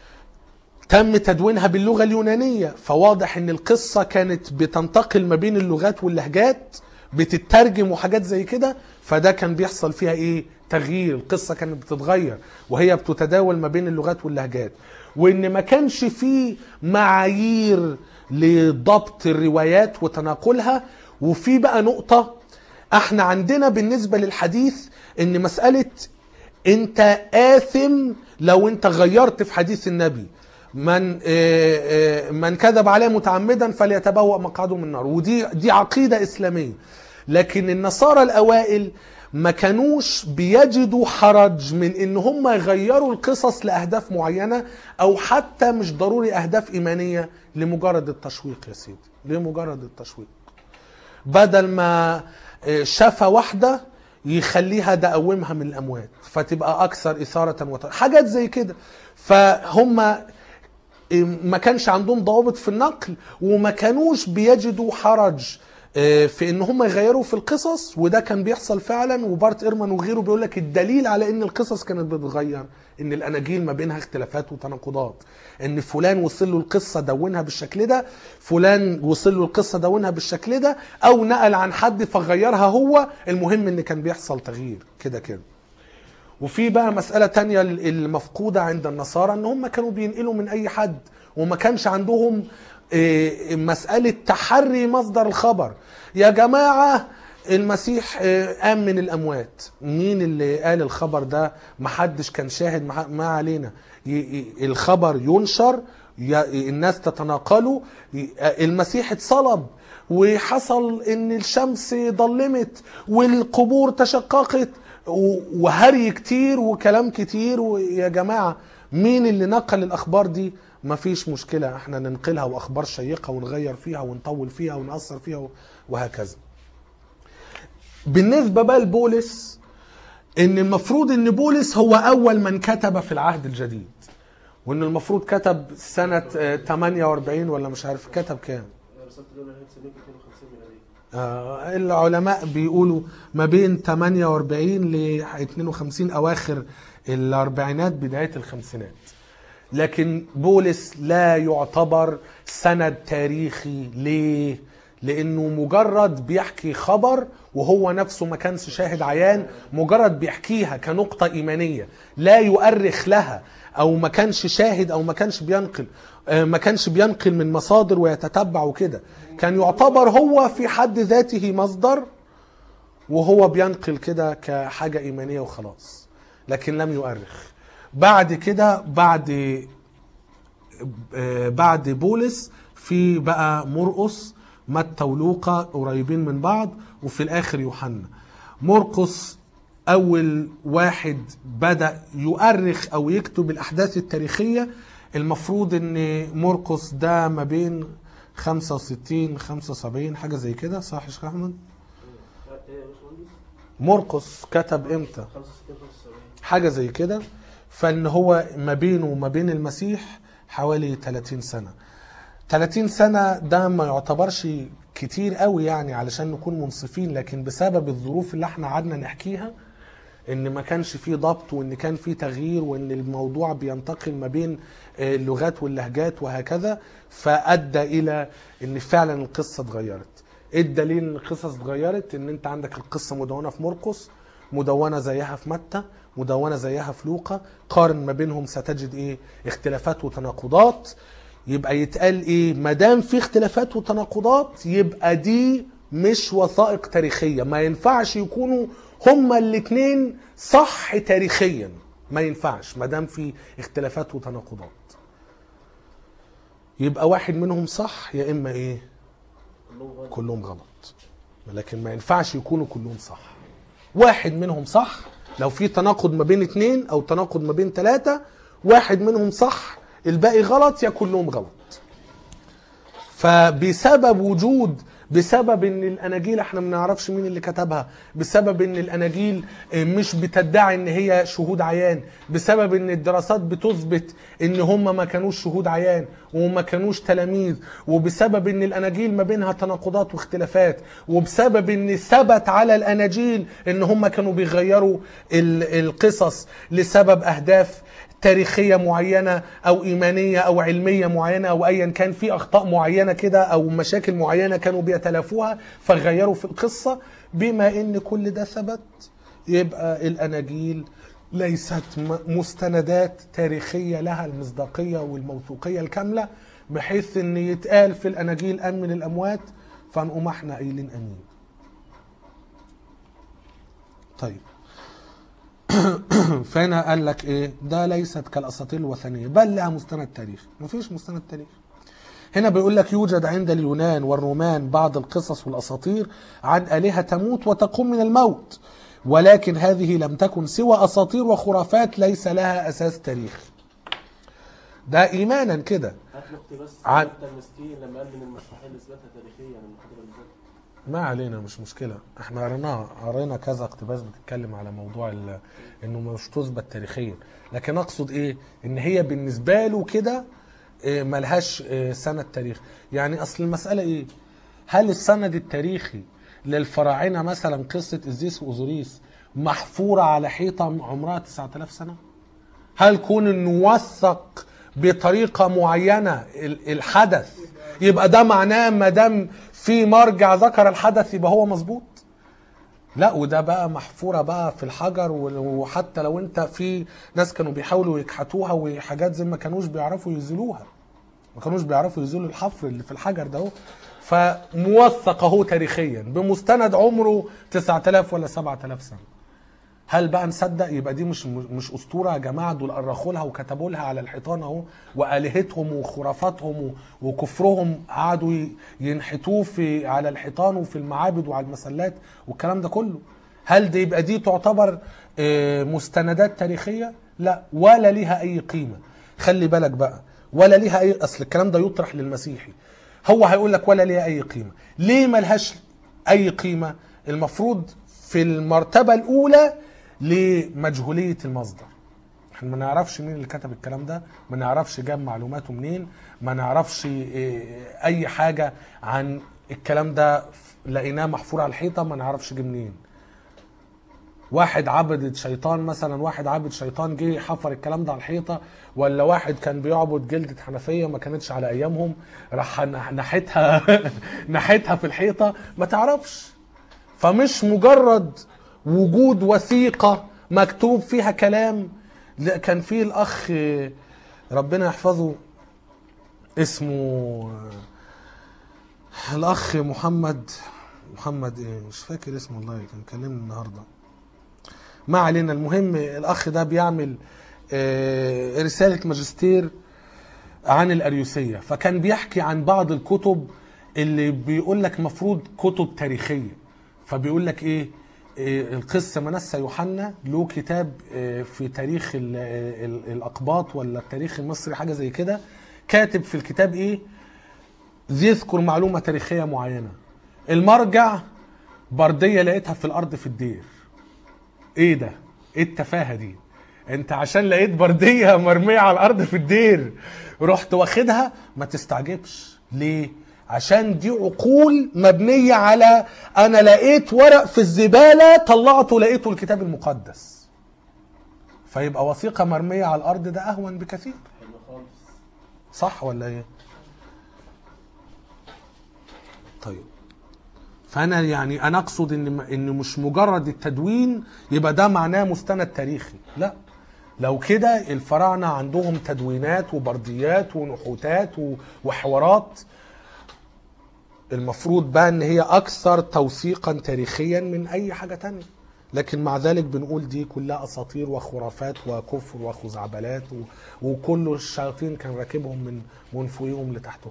Speaker 1: تم تدوينها باللغة اليونانية فواضح ان القصة كانت بتنتقل ما بين اللغات واللهجات بتترجم وحاجات زي كده فده كان بيحصل فيها ايه تغيير القصة كانت بتتغير وهي بتتداول ما بين اللغات واللهجات وان ما كانش فيه معايير لضبط الروايات وتناقلها وفي بقى نقطة احنا عندنا بالنسبة للحديث ان مسألة انت آثم لو انت غيرت في حديث النبي من آه، آه، من كذب عليه متعمدا فليتبوأ مقعده من النار ودي دي عقيدة إسلامية لكن النصارى الأوائل ما كانوش بيجدوا حرج من ان هم يغيروا القصص لاهداف معينه او حتى مش ضروري اهداف ايمانيه لمجرد التشويق يا سيدي لمجرد التشويق بدل ما شفى واحدة يخليها دقومها من الأموات فتبقى أكثر إثارة وت... حاجات زي كده فهم ما كانش عندهم ضوابط في النقل وما كانوش بيجدوا حرج في ان هم يغيروا في القصص وده كان بيحصل فعلا وبارت ايرمان وغيره بيقول لك الدليل على ان القصص كانت بتتغير ان الاناجيل ما بينها اختلافات وتناقضات ان فلان وصل له القصه دونها بالشكل ده فلان وصل له القصه دونها بالشكل ده او نقل عن حد فغيرها هو المهم ان كان بيحصل تغيير كده كده وفي بقى مسألة تانية المفقودة عند النصارى ان هم كانوا بينقلوا من اي حد وما كانش عندهم إيه، مسألة تحري مصدر الخبر يا جماعة المسيح إيه، قام من الأموات مين اللي قال الخبر ده محدش كان شاهد ما ما علينا ي- ي- الخبر ينشر ي- الناس تتناقله ي- المسيح اتصلب وحصل ان الشمس ضلمت والقبور تشققت و- وهري كتير وكلام كتير ويا جماعة مين اللي نقل الأخبار دي مفيش مشكلة احنا ننقلها وأخبار شيقة ونغير فيها ونطول فيها ونأثر فيها وهكذا بالنسبة بقى لبولس ان المفروض ان بولس هو اول من كتب في العهد الجديد وان المفروض كتب سنة آه، 48 ولا مش عارف كتب كام
Speaker 2: رسالة الأولى هي سنة 52 ميلادية
Speaker 1: آه، العلماء بيقولوا ما بين 48 ل 52 اواخر الاربعينات بدايه الخمسينات لكن بولس لا يعتبر سند تاريخي ليه لانه مجرد بيحكي خبر وهو نفسه ما كانش شاهد عيان مجرد بيحكيها كنقطه ايمانيه لا يؤرخ لها او ما كانش شاهد او ما كانش بينقل آه، ما كانش بينقل من مصادر ويتتبع وكده كان يعتبر هو في حد ذاته مصدر وهو بينقل كده كحاجة إيمانية وخلاص لكن لم يؤرخ بعد كده بعد آه، بعد بولس في بقى مرقس متى ولوقا قريبين من بعض وفي الاخر يوحنا مرقس اول واحد بدا يؤرخ او يكتب الاحداث التاريخيه المفروض ان مرقس ده ما بين 65 75 حاجه زي كده صح يا شيخ احمد
Speaker 2: ايه يا باشمهندس؟
Speaker 1: مرقس كتب امتى
Speaker 2: 65 75
Speaker 1: حاجه زي كده فان هو ما بينه وما بين المسيح حوالي 30 سنه 30 سنه ده ما يعتبرش كتير قوي يعني علشان نكون منصفين لكن بسبب الظروف اللي احنا قعدنا نحكيها ان ما كانش فيه ضبط وان كان فيه تغيير وان الموضوع بينتقل ما بين آه، اللغات واللهجات وهكذا فادى الى ان فعلا القصه اتغيرت ايه الدليل ان القصص اتغيرت ان انت عندك القصه مدونه في مرقس مدونه زيها في متى مدونه زيها في لوقا قارن ما بينهم ستجد ايه اختلافات وتناقضات يبقى يتقال ايه ما دام في اختلافات وتناقضات يبقى دي مش وثائق تاريخيه ما ينفعش يكونوا هما الاثنين صح تاريخيا ما ينفعش ما دام في اختلافات وتناقضات يبقى واحد منهم صح يا اما ايه
Speaker 2: كلهم غلط
Speaker 1: كلهم غلط لكن ما ينفعش يكونوا كلهم صح واحد منهم صح لو في تناقض ما بين اتنين او تناقض ما بين ثلاثة واحد منهم صح الباقي غلط يا كلهم غلط فبسبب وجود بسبب ان الاناجيل احنا ما نعرفش مين اللي كتبها بسبب ان الاناجيل آه، مش بتدعي ان هي شهود عيان بسبب ان الدراسات بتثبت ان هم ما كانوش شهود عيان وما كانوش تلاميذ وبسبب ان الاناجيل ما بينها تناقضات واختلافات وبسبب ان ثبت على الاناجيل ان هم كانوا بيغيروا ال- القصص لسبب اهداف تاريخيه معينه او ايمانيه او علميه معينه او ايا كان في اخطاء معينه كده او مشاكل معينه كانوا بيتلافوها فغيروا في القصه بما ان كل ده ثبت يبقى الاناجيل ليست م- مستندات تاريخيه لها المصداقيه والموثوقيه الكامله بحيث ان يتقال في الاناجيل امن الاموات فنقوم احنا قايلين امين. طيب فهنا قال لك ايه ده ليست كالاساطير الوثنيه بل لها مستند تاريخي مفيش مستند تاريخي هنا بيقول لك يوجد عند اليونان والرومان بعض القصص والاساطير عن الهه تموت وتقوم من الموت ولكن هذه لم تكن سوى اساطير وخرافات ليس لها اساس تاريخي ده ايمانا كده
Speaker 2: هات له اقتباس
Speaker 1: عن-
Speaker 2: متى المسكين لما قال من المستحيل اثباتها تاريخيا المحاضره اللي فاتت
Speaker 1: ما علينا مش مشكلة احنا قريناها قرينا كذا اقتباس بتتكلم على موضوع ال- انه مش تثبت تاريخيا لكن اقصد ايه ان هي بالنسبة له كده اه، ملهاش اه، سند تاريخي يعني اصل المسألة ايه هل السند التاريخي للفراعنة مثلا قصة ازيس واوزوريس محفورة على حيطة عمرها 9000 سنة هل كون انه وثق بطريقه معينه ال- الحدث يبقى ده معناه ما دام في مرجع ذكر الحدث يبقى هو مظبوط لا وده بقى محفوره بقى في الحجر ول- وحتى لو انت في ناس كانوا بيحاولوا يكحتوها وحاجات زي ما كانوش بيعرفوا يزيلوها ما كانوش بيعرفوا يزيلوا الحفر اللي في الحجر ده اهو فموثق اهو تاريخيا بمستند عمره 9000 ولا 7000 سنه هل بقى نصدق يبقى دي مش مش اسطوره يا جماعه دول أرخوا لها وكتبوا لها على الحيطان اهو والهتهم وخرافاتهم و- وكفرهم قعدوا ي- ينحتوه في على الحيطان وفي المعابد وعلى المسلات والكلام ده كله هل دي يبقى دي تعتبر آه، مستندات تاريخيه لا ولا ليها اي قيمه خلي بالك بقى ولا ليها اي اصل الكلام ده يطرح للمسيحي هو هيقول لك ولا ليها اي قيمه ليه ملهاش اي قيمه المفروض في المرتبه الاولى لمجهوليه المصدر احنا ما نعرفش مين اللي كتب الكلام ده ما نعرفش جاب معلوماته منين ما نعرفش إيه، اي حاجه عن الكلام ده لقيناه محفور على الحيطه ما نعرفش جه منين واحد عبد شيطان مثلا واحد عبد شيطان جه حفر الكلام ده على الحيطه ولا واحد كان بيعبد جلدة حنفيه ما كانتش على ايامهم راح نح- نحتها نحتها في الحيطه ما تعرفش فمش مجرد وجود وثيقه مكتوب فيها كلام لا كان في الاخ ربنا يحفظه اسمه الاخ محمد محمد ايه مش فاكر اسمه والله كان كلمني النهارده ما علينا المهم الاخ ده بيعمل آه، رساله ماجستير عن الاريوسيه فكان بيحكي عن بعض الكتب اللي بيقول لك مفروض كتب تاريخيه فبيقول لك ايه إيه، القس منسى يوحنا له كتاب إيه، في تاريخ ال- ال- الاقباط ولا التاريخ المصري حاجه زي كده كاتب في الكتاب ايه يذكر معلومه تاريخيه معينه المرجع برديه لقيتها في الارض في الدير ايه ده ايه التفاهه دي انت عشان لقيت برديه مرميه على الارض في الدير رحت واخدها ما تستعجبش ليه عشان دي عقول مبنيه على انا لقيت ورق في الزباله طلعته لقيته الكتاب المقدس فيبقى وثيقه مرميه على الارض ده اهون بكثير
Speaker 2: حلو خالص
Speaker 1: صح ولا ايه طيب فانا يعني انا اقصد ان ان مش مجرد التدوين يبقى ده معناه مستند تاريخي لا لو كده الفراعنه عندهم تدوينات وبرديات ونحوتات و- وحوارات المفروض بقى ان هي اكثر توثيقا تاريخيا من اي حاجه تانية لكن مع ذلك بنقول دي كلها اساطير وخرافات وكفر وخزعبلات و... وكل الشياطين كان راكبهم من من فوقهم لتحتهم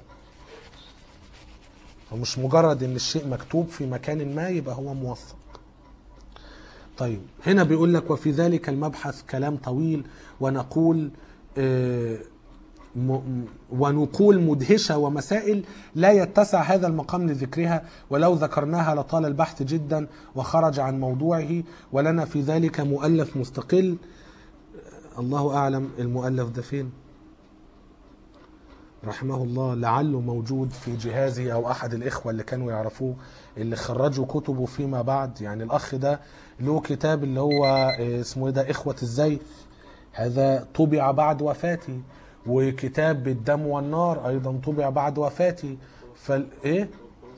Speaker 1: فمش مجرد ان الشيء مكتوب في مكان ما يبقى هو موثق طيب هنا بيقول لك وفي ذلك المبحث كلام طويل ونقول آه، م- ونقول مدهشة ومسائل لا يتسع هذا المقام لذكرها ولو ذكرناها لطال البحث جدا وخرج عن موضوعه ولنا في ذلك مؤلف مستقل الله أعلم المؤلف ده فين رحمه الله لعله موجود في جهازه أو أحد الإخوة اللي كانوا يعرفوه اللي خرجوا كتبه فيما بعد يعني الأخ ده له كتاب اللي هو آه، اسمه إيه ده إخوة الزيف هذا طبع بعد وفاتي وكتاب بالدم والنار ايضا طبع بعد وفاتي فال ايه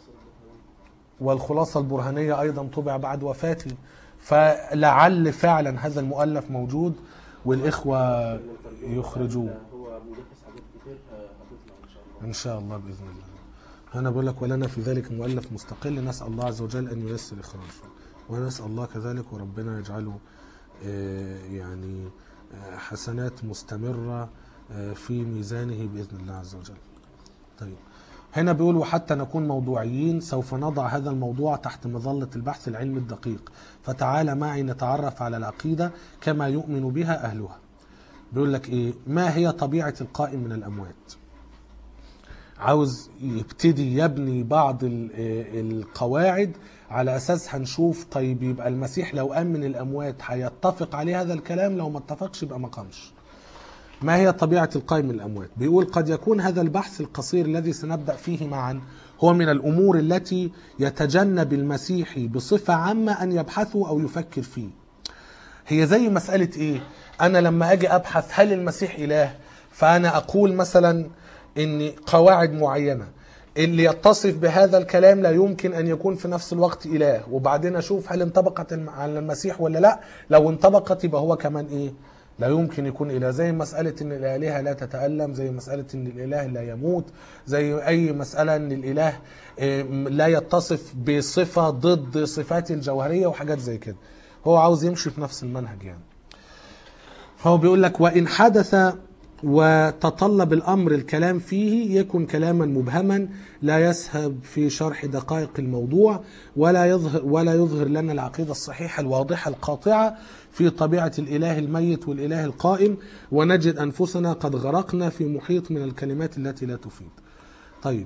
Speaker 1: والخلاصه البرهانيه ايضا طبع بعد وفاتي فلعل فعلا هذا المؤلف موجود والاخوه يخرجوه
Speaker 2: هو مجهز حاجات كتير هتطلع ان شاء الله
Speaker 1: ان شاء الله باذن الله انا بقول لك ولنا في ذلك مؤلف مستقل نسال الله عز وجل ان ييسر اخراجه ونسال الله كذلك وربنا يجعله آه، يعني آه، حسنات مستمره آه، في ميزانه باذن الله عز وجل طيب هنا بيقول وحتى نكون موضوعيين سوف نضع هذا الموضوع تحت مظلة البحث العلمي الدقيق فتعال معي نتعرف على العقيدة كما يؤمن بها أهلها بيقول لك إيه ما هي طبيعة القائم من الأموات عاوز يبتدي يبني بعض ال- آه، القواعد على اساس هنشوف طيب يبقى المسيح لو قام من الاموات هيتفق عليه هذا الكلام لو ما اتفقش يبقى ما قامش ما هي طبيعة القائم من الأموات بيقول قد يكون هذا البحث القصير الذي سنبدأ فيه معا هو من الأمور التي يتجنب المسيحي بصفة عامة أن يبحثه أو يفكر فيه هي زي مسألة إيه أنا لما أجي أبحث هل المسيح إله فأنا أقول مثلا إن قواعد معينة اللي يتصف بهذا الكلام لا يمكن أن يكون في نفس الوقت إله وبعدين أشوف هل انطبقت الم- على المسيح ولا لا لو انطبقت يبقى هو كمان إيه لا يمكن يكون إله زي مسألة إن الآلهة لا تتألم زي مسألة إن الإله لا يموت زي أي مسألة إن الإله آه، لا يتصف بصفة ضد صفات الجوهرية وحاجات زي كده هو عاوز يمشي في نفس المنهج يعني فهو بيقول لك وإن حدث وتطلب الأمر الكلام فيه يكن كلاما مبهما لا يسهب في شرح دقائق الموضوع ولا يظهر ولا يظهر لنا العقيدة الصحيحة الواضحة القاطعة في طبيعة الإله الميت والإله القائم ونجد أنفسنا قد غرقنا في محيط من الكلمات التي لا تفيد. طيب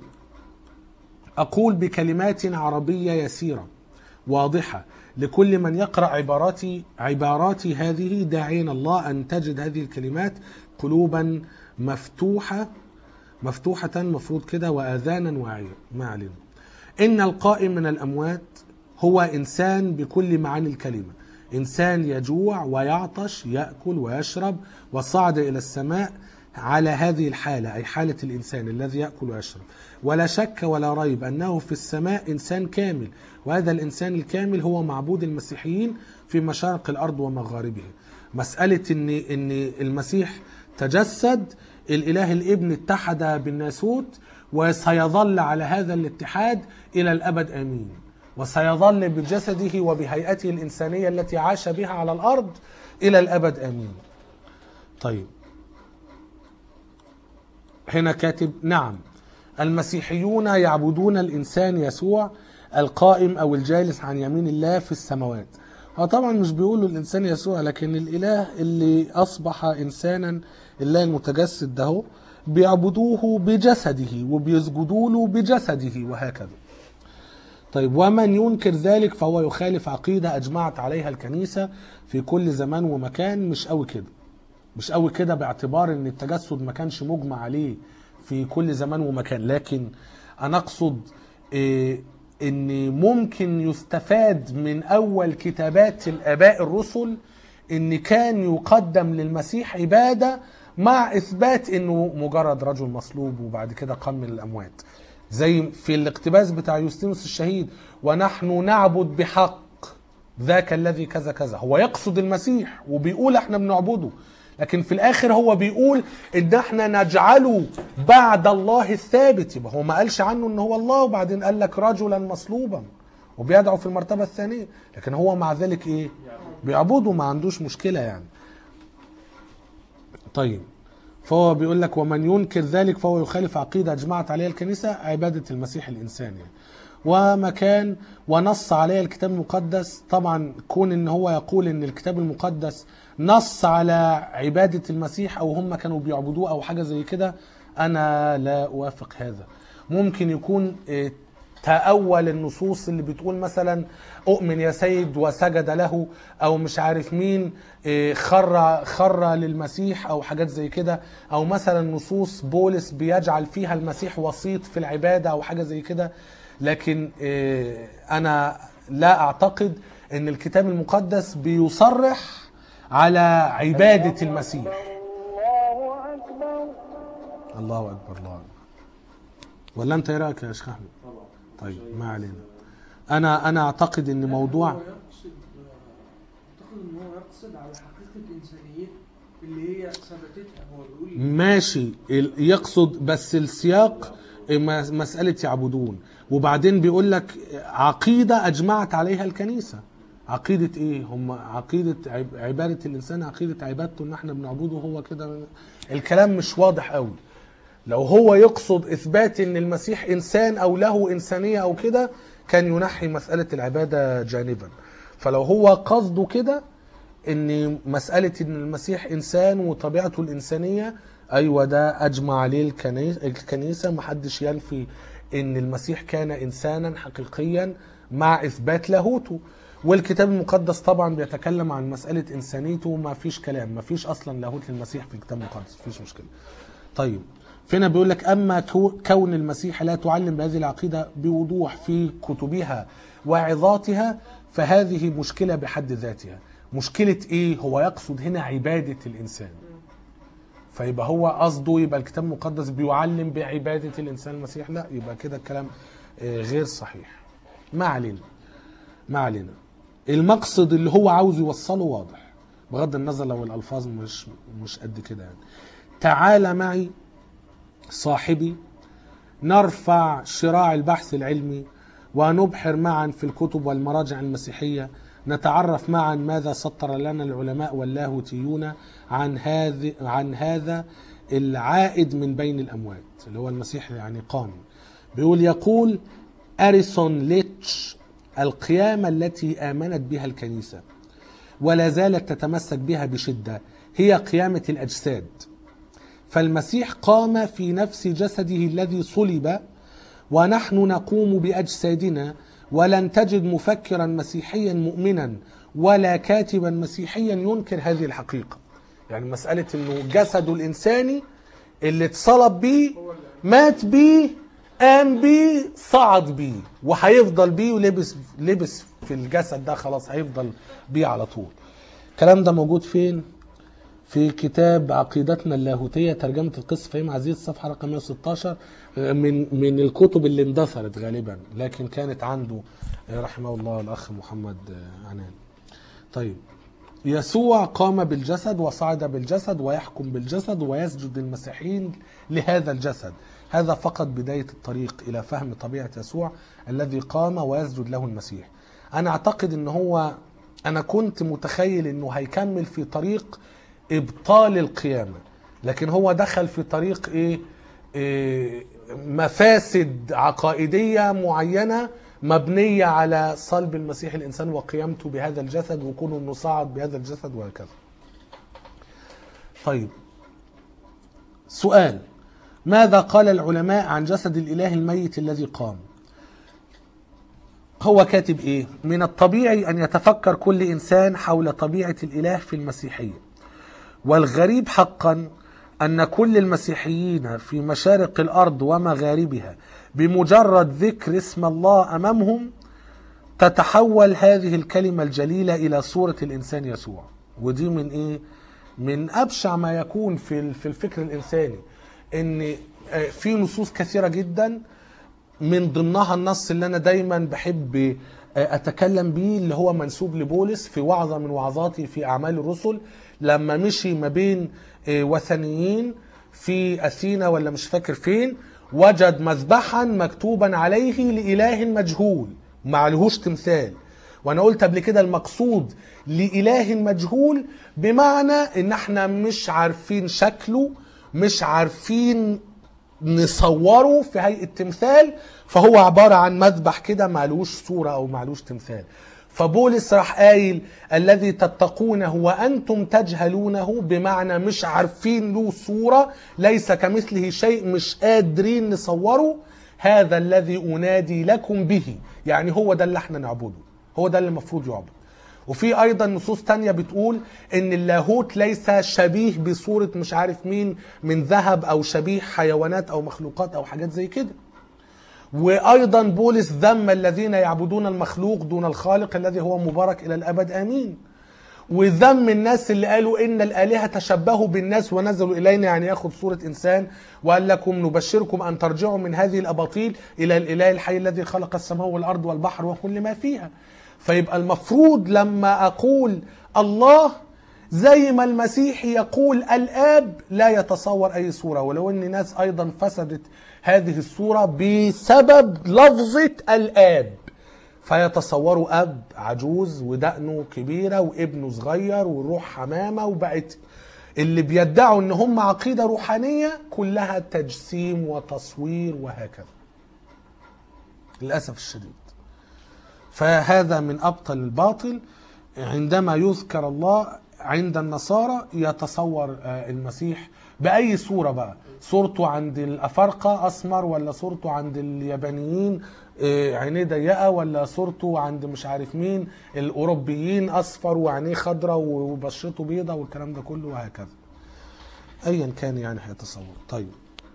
Speaker 1: أقول بكلمات عربية يسيرة واضحة لكل من يقرأ عباراتي عباراتي هذه داعيا الله أن تجد هذه الكلمات قلوبا مفتوحة مفتوحة مفروض كده وآذانا واعية ما علينا إن القائم من الأموات هو إنسان بكل معاني الكلمة إنسان يجوع ويعطش يأكل ويشرب وصعد إلى السماء على هذه الحالة أي حالة الإنسان الذي يأكل ويشرب ولا شك ولا ريب أنه في السماء إنسان كامل وهذا الإنسان الكامل هو معبود المسيحيين في مشارق الأرض ومغاربها مسألة إن إن المسيح تجسد الإله الابن اتحد بالناسوت وسيظل على هذا الاتحاد إلى الأبد آمين وسيظل بجسده وبهيئته الإنسانية التي عاش بها على الأرض إلى الأبد آمين طيب هنا كاتب نعم المسيحيون يعبدون الانسان يسوع القائم او الجالس عن يمين الله في السماوات هو طبعا مش بيقولوا الانسان يسوع لكن الاله اللي اصبح انسانا الله المتجسد ده هو بيعبدوه بجسده وبيسجدوا له بجسده وهكذا طيب ومن ينكر ذلك فهو يخالف عقيدة أجمعت عليها الكنيسة في كل زمان ومكان مش قوي كده مش قوي كده باعتبار ان التجسد ما كانش مجمع عليه في كل زمان ومكان لكن انا اقصد إيه ان ممكن يستفاد من اول كتابات الاباء الرسل ان كان يقدم للمسيح عباده مع اثبات انه مجرد رجل مصلوب وبعد كده قام من الاموات زي في الاقتباس بتاع يوستينوس الشهيد ونحن نعبد بحق ذاك الذي كذا كذا هو يقصد المسيح وبيقول احنا بنعبده لكن في الاخر هو بيقول ان احنا نجعله بعد الله الثابت يبقى هو ما قالش عنه ان هو الله وبعدين قال لك رجلا مصلوبا وبيدعو في المرتبه الثانيه لكن هو مع ذلك ايه بيعبده ما عندوش مشكله يعني طيب فهو بيقول لك ومن ينكر ذلك فهو يخالف عقيده اجمعت عليها الكنيسه عباده المسيح الانسان يعني. ومكان ونص عليها الكتاب المقدس طبعا كون ان هو يقول ان الكتاب المقدس نص على عباده المسيح او هم كانوا بيعبدوه او حاجه زي كده انا لا اوافق هذا ممكن يكون آه، تأول النصوص اللي بتقول مثلا أؤمن يا سيد وسجد له أو مش عارف مين إيه، خر خر للمسيح أو حاجات زي كده أو مثلا نصوص بولس بيجعل فيها المسيح وسيط في العبادة أو حاجة زي كده لكن إيه، أنا لا أعتقد أن الكتاب المقدس بيصرح على عبادة المسيح
Speaker 4: الله أكبر
Speaker 1: الله أكبر الله أكبر ولا أنت إيه رأيك يا شيخ أحمد؟
Speaker 2: طبعا
Speaker 1: طيب ما علينا انا انا اعتقد ان موضوع
Speaker 3: هو يقصد اعتقد ان هو يقصد على حقيقه انسانيته اللي هي ثبتتها هو بيقول
Speaker 1: ماشي ال- يقصد بس السياق ما- مسألة يعبدون وبعدين بيقول لك عقيدة أجمعت عليها الكنيسة عقيدة إيه؟ هم عقيدة عب- عبادة الإنسان عقيدة عبادته إن إحنا بنعبده هو كده الكلام مش واضح قوي لو هو يقصد إثبات إن المسيح إنسان أو له إنسانية أو كده كان ينحي مسألة العبادة جانبا فلو هو قصده كده ان مساله ان المسيح انسان وطبيعته الانسانيه ايوه ده اجمع عليه الكني- الكنيسه محدش ينفي ان المسيح كان انسانا حقيقيا مع اثبات لاهوته والكتاب المقدس طبعا بيتكلم عن مساله انسانيته ما فيش كلام ما فيش اصلا لاهوت للمسيح في الكتاب المقدس مفيش مشكله طيب فينا بيقول لك اما كو- كون المسيح لا تعلم بهذه العقيده بوضوح في كتبها وعظاتها فهذه مشكله بحد ذاتها مشكله ايه هو يقصد هنا عباده الانسان فيبقى هو قصده يبقى الكتاب المقدس بيعلم بعباده الانسان المسيح لا يبقى كده الكلام آه، غير صحيح ما علينا ما علينا المقصد اللي هو عاوز يوصله واضح بغض النظر لو الالفاظ مش مش قد كده يعني تعال معي صاحبي نرفع شراع البحث العلمي ونبحر معا في الكتب والمراجع المسيحية نتعرف معا ماذا سطر لنا العلماء واللاهوتيون عن هذا عن هذا العائد من بين الأموات اللي هو المسيح يعني قام بيقول يقول أريسون ليتش القيامة التي آمنت بها الكنيسة ولا زالت تتمسك بها بشدة هي قيامة الأجساد فالمسيح قام في نفس جسده الذي صلب ونحن نقوم باجسادنا ولن تجد مفكرا مسيحيا مؤمنا ولا كاتبا مسيحيا ينكر هذه الحقيقه يعني مساله انه جسده الانساني اللي اتصلب بيه مات بيه قام بيه صعد بيه وهيفضل بيه ولبس لبس في الجسد ده خلاص هيفضل بيه على طول الكلام ده موجود فين في كتاب عقيدتنا اللاهوتية ترجمة القس فهيم عزيز صفحة رقم 116 من من الكتب اللي اندثرت غالبا لكن كانت عنده رحمه الله الأخ محمد عنان طيب يسوع قام بالجسد وصعد بالجسد ويحكم بالجسد ويسجد للمسيحيين لهذا الجسد هذا فقط بداية الطريق إلى فهم طبيعة يسوع الذي قام ويسجد له المسيح أنا أعتقد أن هو أنا كنت متخيل أنه هيكمل في طريق ابطال القيامه لكن هو دخل في طريق ايه, إيه مفاسد عقائدية معينة مبنية على صلب المسيح الإنسان وقيامته بهذا الجسد وكونه انه صعد بهذا الجسد وهكذا طيب سؤال ماذا قال العلماء عن جسد الإله الميت الذي قام هو كاتب ايه من الطبيعي ان يتفكر كل انسان حول طبيعه الاله في المسيحيه والغريب حقا ان كل المسيحيين في مشارق الارض ومغاربها بمجرد ذكر اسم الله امامهم تتحول هذه الكلمه الجليله الى صوره الانسان يسوع ودي من ايه من ابشع ما يكون في ال- في الفكر الانساني ان آه، في نصوص كثيره جدا من ضمنها النص اللي انا دايما بحب اتكلم بيه اللي هو منسوب لبولس في وعظه من وعظاتي في اعمال الرسل لما مشي ما بين وثنيين في اثينا ولا مش فاكر فين وجد مذبحا مكتوبا عليه لاله مجهول معلهوش تمثال وانا قلت قبل كده المقصود لاله مجهول بمعنى ان احنا مش عارفين شكله مش عارفين نصوره في هيئه تمثال فهو عباره عن مذبح كده معلوش صوره او معلوش تمثال فبولس راح قايل الذي تتقونه وانتم تجهلونه بمعنى مش عارفين له صوره ليس كمثله شيء مش قادرين نصوره هذا الذي انادي لكم به يعني هو ده اللي احنا نعبده هو ده اللي المفروض يعبد وفي ايضا نصوص تانية بتقول ان اللاهوت ليس شبيه بصورة مش عارف مين من ذهب او شبيه حيوانات او مخلوقات او حاجات زي كده وايضا بولس ذم الذين يعبدون المخلوق دون الخالق الذي هو مبارك الى الابد امين وذم الناس اللي قالوا ان الالهه تشبهوا بالناس ونزلوا الينا يعني ياخذ صوره انسان وقال لكم نبشركم ان ترجعوا من هذه الاباطيل الى الاله الحي الذي خلق السماء والارض والبحر وكل ما فيها فيبقى المفروض لما اقول الله زي ما المسيح يقول الاب لا يتصور اي صوره ولو ان ناس ايضا فسدت هذه الصوره بسبب لفظه الاب فيتصوروا اب عجوز ودقنه كبيره وابنه صغير والروح حمامه وبقت اللي بيدعوا ان هم عقيده روحانيه كلها تجسيم وتصوير وهكذا للاسف الشديد فهذا من ابطل الباطل عندما يذكر الله عند النصارى يتصور المسيح باي صوره بقى صورته عند الافارقه اسمر ولا صورته عند اليابانيين عينيه ضيقه ولا صورته عند مش عارف مين الاوروبيين اصفر وعينيه خضراء وبشرته بيضة والكلام ده كله وهكذا ايا كان يعني هيتصور طيب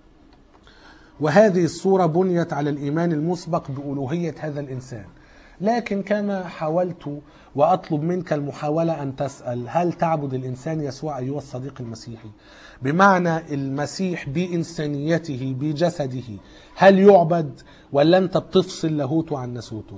Speaker 1: وهذه الصوره بنيت على الايمان المسبق بالوهيه هذا الانسان لكن كما حاولت واطلب منك المحاوله ان تسال هل تعبد الانسان يسوع ايها الصديق المسيحي بمعنى المسيح بانسانيته بجسده هل يعبد ولا انت بتفصل لاهوته عن ناسوته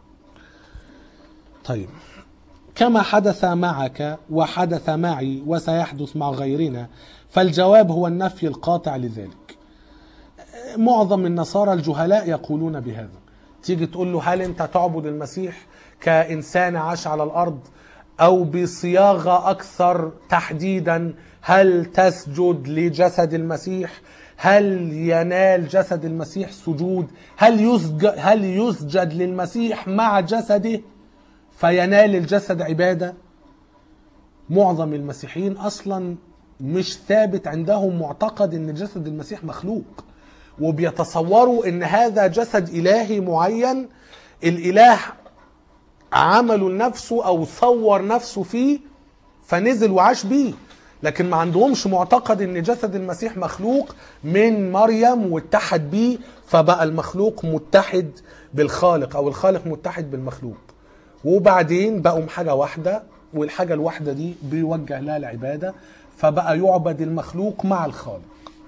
Speaker 1: طيب كما حدث معك وحدث معي وسيحدث مع غيرنا فالجواب هو النفي القاطع لذلك معظم النصارى الجهلاء يقولون بهذا تيجي تقول له هل انت تعبد المسيح كانسان عاش على الارض او بصياغه اكثر تحديدا هل تسجد لجسد المسيح هل ينال جسد المسيح سجود هل يسجد هل يسجد للمسيح مع جسده فينال الجسد عباده معظم المسيحيين اصلا مش ثابت عندهم معتقد ان جسد المسيح مخلوق وبيتصوروا ان هذا جسد الهي معين الاله عمله لنفسه او صور نفسه فيه فنزل وعاش بيه لكن ما عندهمش معتقد ان جسد المسيح مخلوق من مريم واتحد بيه فبقى المخلوق متحد بالخالق او الخالق متحد بالمخلوق وبعدين بقوا حاجه واحده والحاجه الواحده دي بيوجه لها العباده فبقى يعبد المخلوق مع الخالق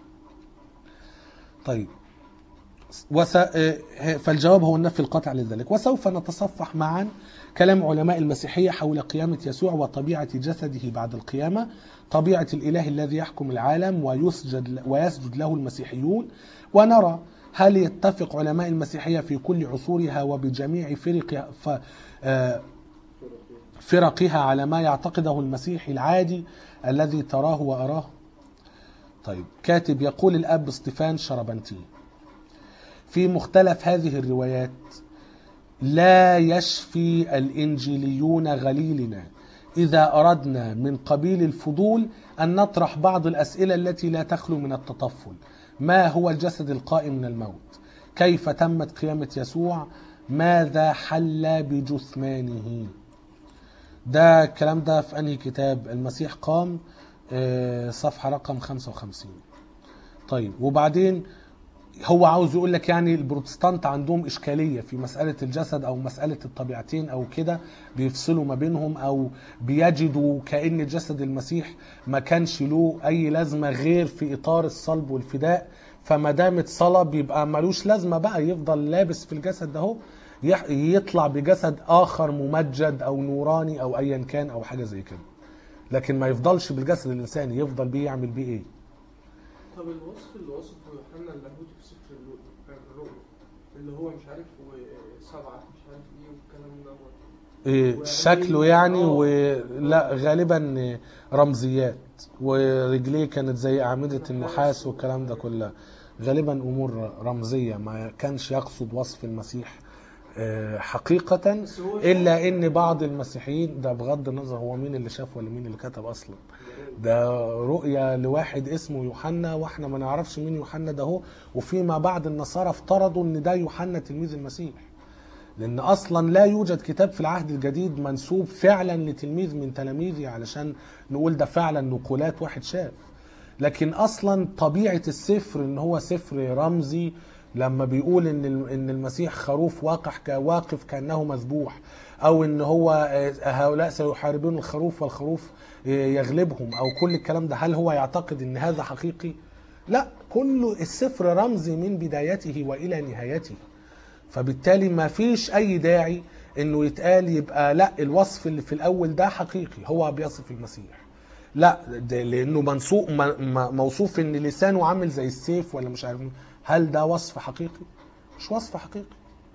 Speaker 1: طيب وس... فالجواب هو النفي القاطع لذلك وسوف نتصفح معا كلام علماء المسيحية حول قيامة يسوع وطبيعة جسده بعد القيامة طبيعة الإله الذي يحكم العالم ويسجد, ويسجد له المسيحيون ونرى هل يتفق علماء المسيحية في كل عصورها وبجميع فرقها ف... فرقها على ما يعتقده المسيحي العادي الذي تراه وأراه طيب كاتب يقول الأب ستيفان شربنتي في مختلف هذه الروايات لا يشفي الإنجيليون غليلنا إذا أردنا من قبيل الفضول أن نطرح بعض الأسئلة التي لا تخلو من التطفل ما هو الجسد القائم من الموت كيف تمت قيامة يسوع ماذا حل بجثمانه ده الكلام ده في أنهي كتاب المسيح قام آه، صفحة رقم 55 طيب وبعدين هو عاوز يقول لك يعني البروتستانت عندهم إشكالية في مسألة الجسد أو مسألة الطبيعتين أو كده بيفصلوا ما بينهم أو بيجدوا كأن جسد المسيح ما كانش له أي لازمة غير في إطار الصلب والفداء فما دام اتصلب يبقى ملوش لازمة بقى يفضل لابس في الجسد ده هو يح- يطلع بجسد آخر ممجد أو نوراني أو أيا كان أو حاجة زي كده لكن ما يفضلش بالجسد الإنساني يفضل بيه يعمل بيه إيه
Speaker 3: طب الوصف اللي وصفه يوحنا اللاهوتي في سفر اللو- الرؤيا اللي هو مش عارف وسبعة مش عارف ايه والكلام دوت
Speaker 1: إيه، شكله يعني ولا غالبا رمزيات ورجليه كانت زي أعمدة النحاس والكلام ده كله غالبا أمور رمزية ما كانش يقصد وصف المسيح آه، حقيقة
Speaker 3: بس هو
Speaker 1: إلا إن بعض المسيحيين ده بغض النظر هو مين اللي شاف ولا مين اللي كتب أصلا ده رؤية لواحد اسمه يوحنا واحنا ما نعرفش مين يوحنا ده هو وفيما بعد النصارى افترضوا ان ده يوحنا تلميذ المسيح لان اصلا لا يوجد كتاب في العهد الجديد منسوب فعلا لتلميذ من تلاميذه علشان نقول ده فعلا نقولات واحد شاف لكن اصلا طبيعه السفر ان هو سفر رمزي لما بيقول ان ال- ان المسيح خروف واقح ك- واقف كانه مذبوح او ان هو آه، هؤلاء سيحاربون الخروف والخروف آه، يغلبهم او كل الكلام ده هل هو يعتقد ان هذا حقيقي لا كل السفر رمزي من بدايته والى نهايته فبالتالي ما فيش اي داعي انه يتقال يبقى لا الوصف اللي في الاول ده حقيقي هو بيصف المسيح لا ده لانه منصوب م- م- موصوف ان لسانه عامل زي السيف ولا مش عارف مين. هل ده وصف حقيقي مش وصف حقيقي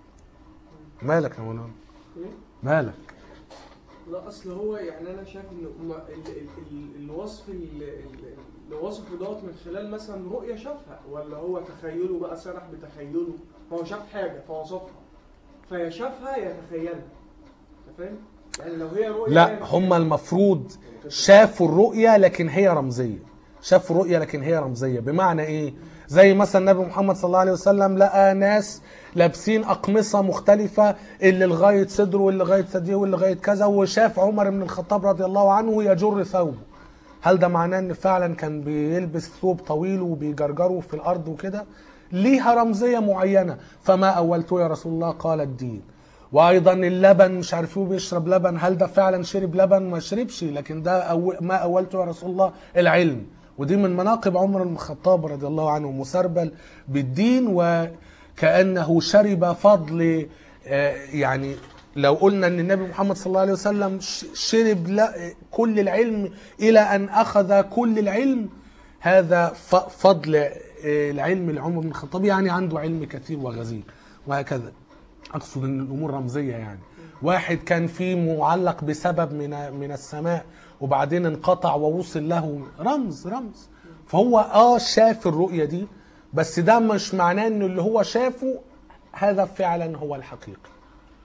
Speaker 1: مالك يا مولانا
Speaker 3: ايه؟
Speaker 1: مالك
Speaker 3: لا اصل هو يعني انا شايف ان ما- ال- ال- ال- الوصف ال- ال- اللي وصفه دوت من خلال مثلا رؤيه شافها ولا هو تخيله بقى سرح بتخيله هو شاف حاجه فوصفها فيا شافها يا تخيلها انت فاهم؟ يعني لو هي رؤيه
Speaker 1: لا
Speaker 3: هي-
Speaker 1: هم المفروض شافوا الرؤية لكن هي رمزية شافوا الرؤية لكن هي رمزية بمعنى ايه زي مثلا النبي محمد صلى الله عليه وسلم لقى ناس لابسين أقمصة مختلفة اللي لغاية صدره واللي لغاية ثديه واللي لغاية كذا وشاف عمر بن الخطاب رضي الله عنه يجر ثوبه هل ده معناه ان فعلا كان بيلبس ثوب طويل وبيجرجره في الارض وكده ليها رمزيه معينه فما اولته يا رسول الله قال الدين وايضا اللبن مش عارف ايه بيشرب لبن هل ده فعلا شرب لبن ما شربش لكن ده أو ما اولته يا رسول الله العلم ودي من مناقب عمر بن الخطاب رضي الله عنه مسربل بالدين وكانه شرب فضل آه، يعني لو قلنا ان النبي محمد صلى الله عليه وسلم ش- شرب لا كل العلم الى ان اخذ كل العلم هذا ف- فضل آه، العلم لعمر بن الخطاب يعني عنده علم كثير وغزير وهكذا اقصد ان الامور رمزيه يعني واحد كان فيه معلق بسبب من من السماء وبعدين انقطع ووصل له رمز رمز فهو اه شاف الرؤيه دي بس ده مش معناه ان اللي هو شافه هذا فعلا هو الحقيقي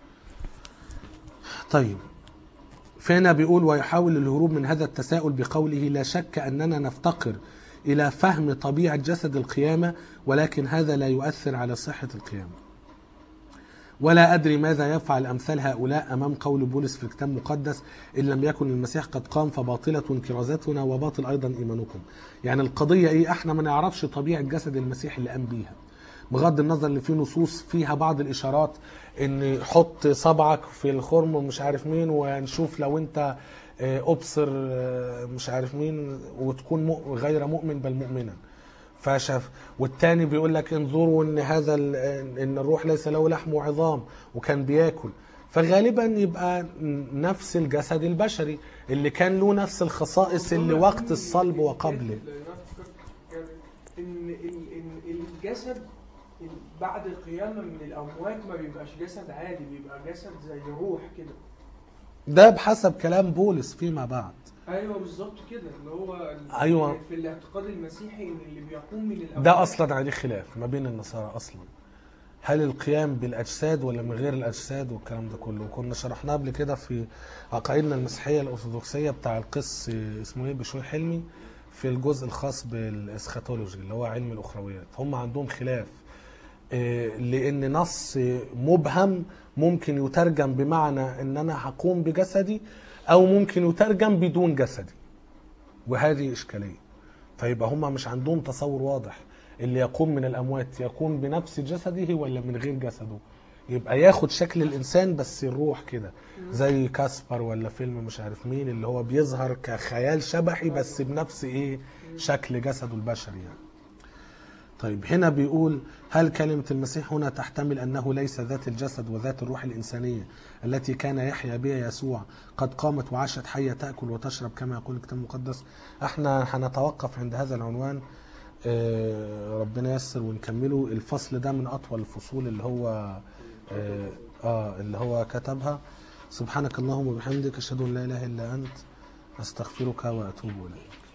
Speaker 1: طيب فهنا بيقول ويحاول الهروب من هذا التساؤل بقوله لا شك أننا نفتقر إلى فهم طبيعة جسد القيامة ولكن هذا لا يؤثر على صحة القيامة ولا أدري ماذا يفعل أمثال هؤلاء أمام قول بولس في الكتاب المقدس إن لم يكن المسيح قد قام فباطلة كرازتنا وباطل أيضا إيمانكم يعني القضية إيه إحنا ما نعرفش طبيعة جسد المسيح اللي قام بيها بغض النظر ان في نصوص فيها بعض الاشارات ان حط صبعك في الخرم ومش عارف مين ونشوف لو انت آه، ابصر آه، مش عارف مين وتكون مؤ- غير مؤمن بل مؤمنا فشاف والتاني بيقول لك انظروا ان هذا ال- ان الروح ليس له لحم وعظام وكان بياكل فغالبا يبقى نفس الجسد البشري اللي كان له نفس الخصائص اللي وقت الصلب وقبله
Speaker 3: لأن أنا فكرت يعني ان ال- ان الجسد بعد القيامه من الاموات ما بيبقاش جسد عادي بيبقى جسد زي روح كده
Speaker 1: ده بحسب كلام بولس فيما بعد
Speaker 3: ايوه بالظبط كده اللي هو ال-
Speaker 1: أيوة.
Speaker 3: في الاعتقاد المسيحي ان اللي بيقوم من الاموات
Speaker 1: ده اصلا عليه خلاف ما بين النصارى اصلا هل القيام بالاجساد ولا من غير الاجساد والكلام ده كله وكنا شرحناه قبل كده في عقائدنا المسيحيه الارثوذكسيه بتاع القس اسمه ايه بشوي حلمي في الجزء الخاص بالاسخاتولوجي اللي هو علم الاخرويات هم عندهم خلاف آه، لان نص مبهم ممكن يترجم بمعنى ان انا هقوم بجسدي او ممكن يترجم بدون جسدي وهذه اشكاليه فيبقى هم مش عندهم تصور واضح اللي يقوم من الاموات يقوم بنفس جسده ولا من غير جسده يبقى ياخد شكل الانسان بس الروح كده زي كاسبر ولا فيلم مش عارف مين اللي هو بيظهر كخيال شبحي بس بنفس ايه شكل جسده البشري يعني طيب هنا بيقول هل كلمة المسيح هنا تحتمل أنه ليس ذات الجسد وذات الروح الإنسانية التي كان يحيا بها يسوع قد قامت وعاشت حية تأكل وتشرب كما يقول الكتاب المقدس احنا هنتوقف عند هذا العنوان آه، ربنا ييسر ونكمله الفصل ده من أطول الفصول اللي هو آه, آه اللي هو كتبها سبحانك اللهم وبحمدك أشهد أن لا إله إلا أنت أستغفرك وأتوب إليك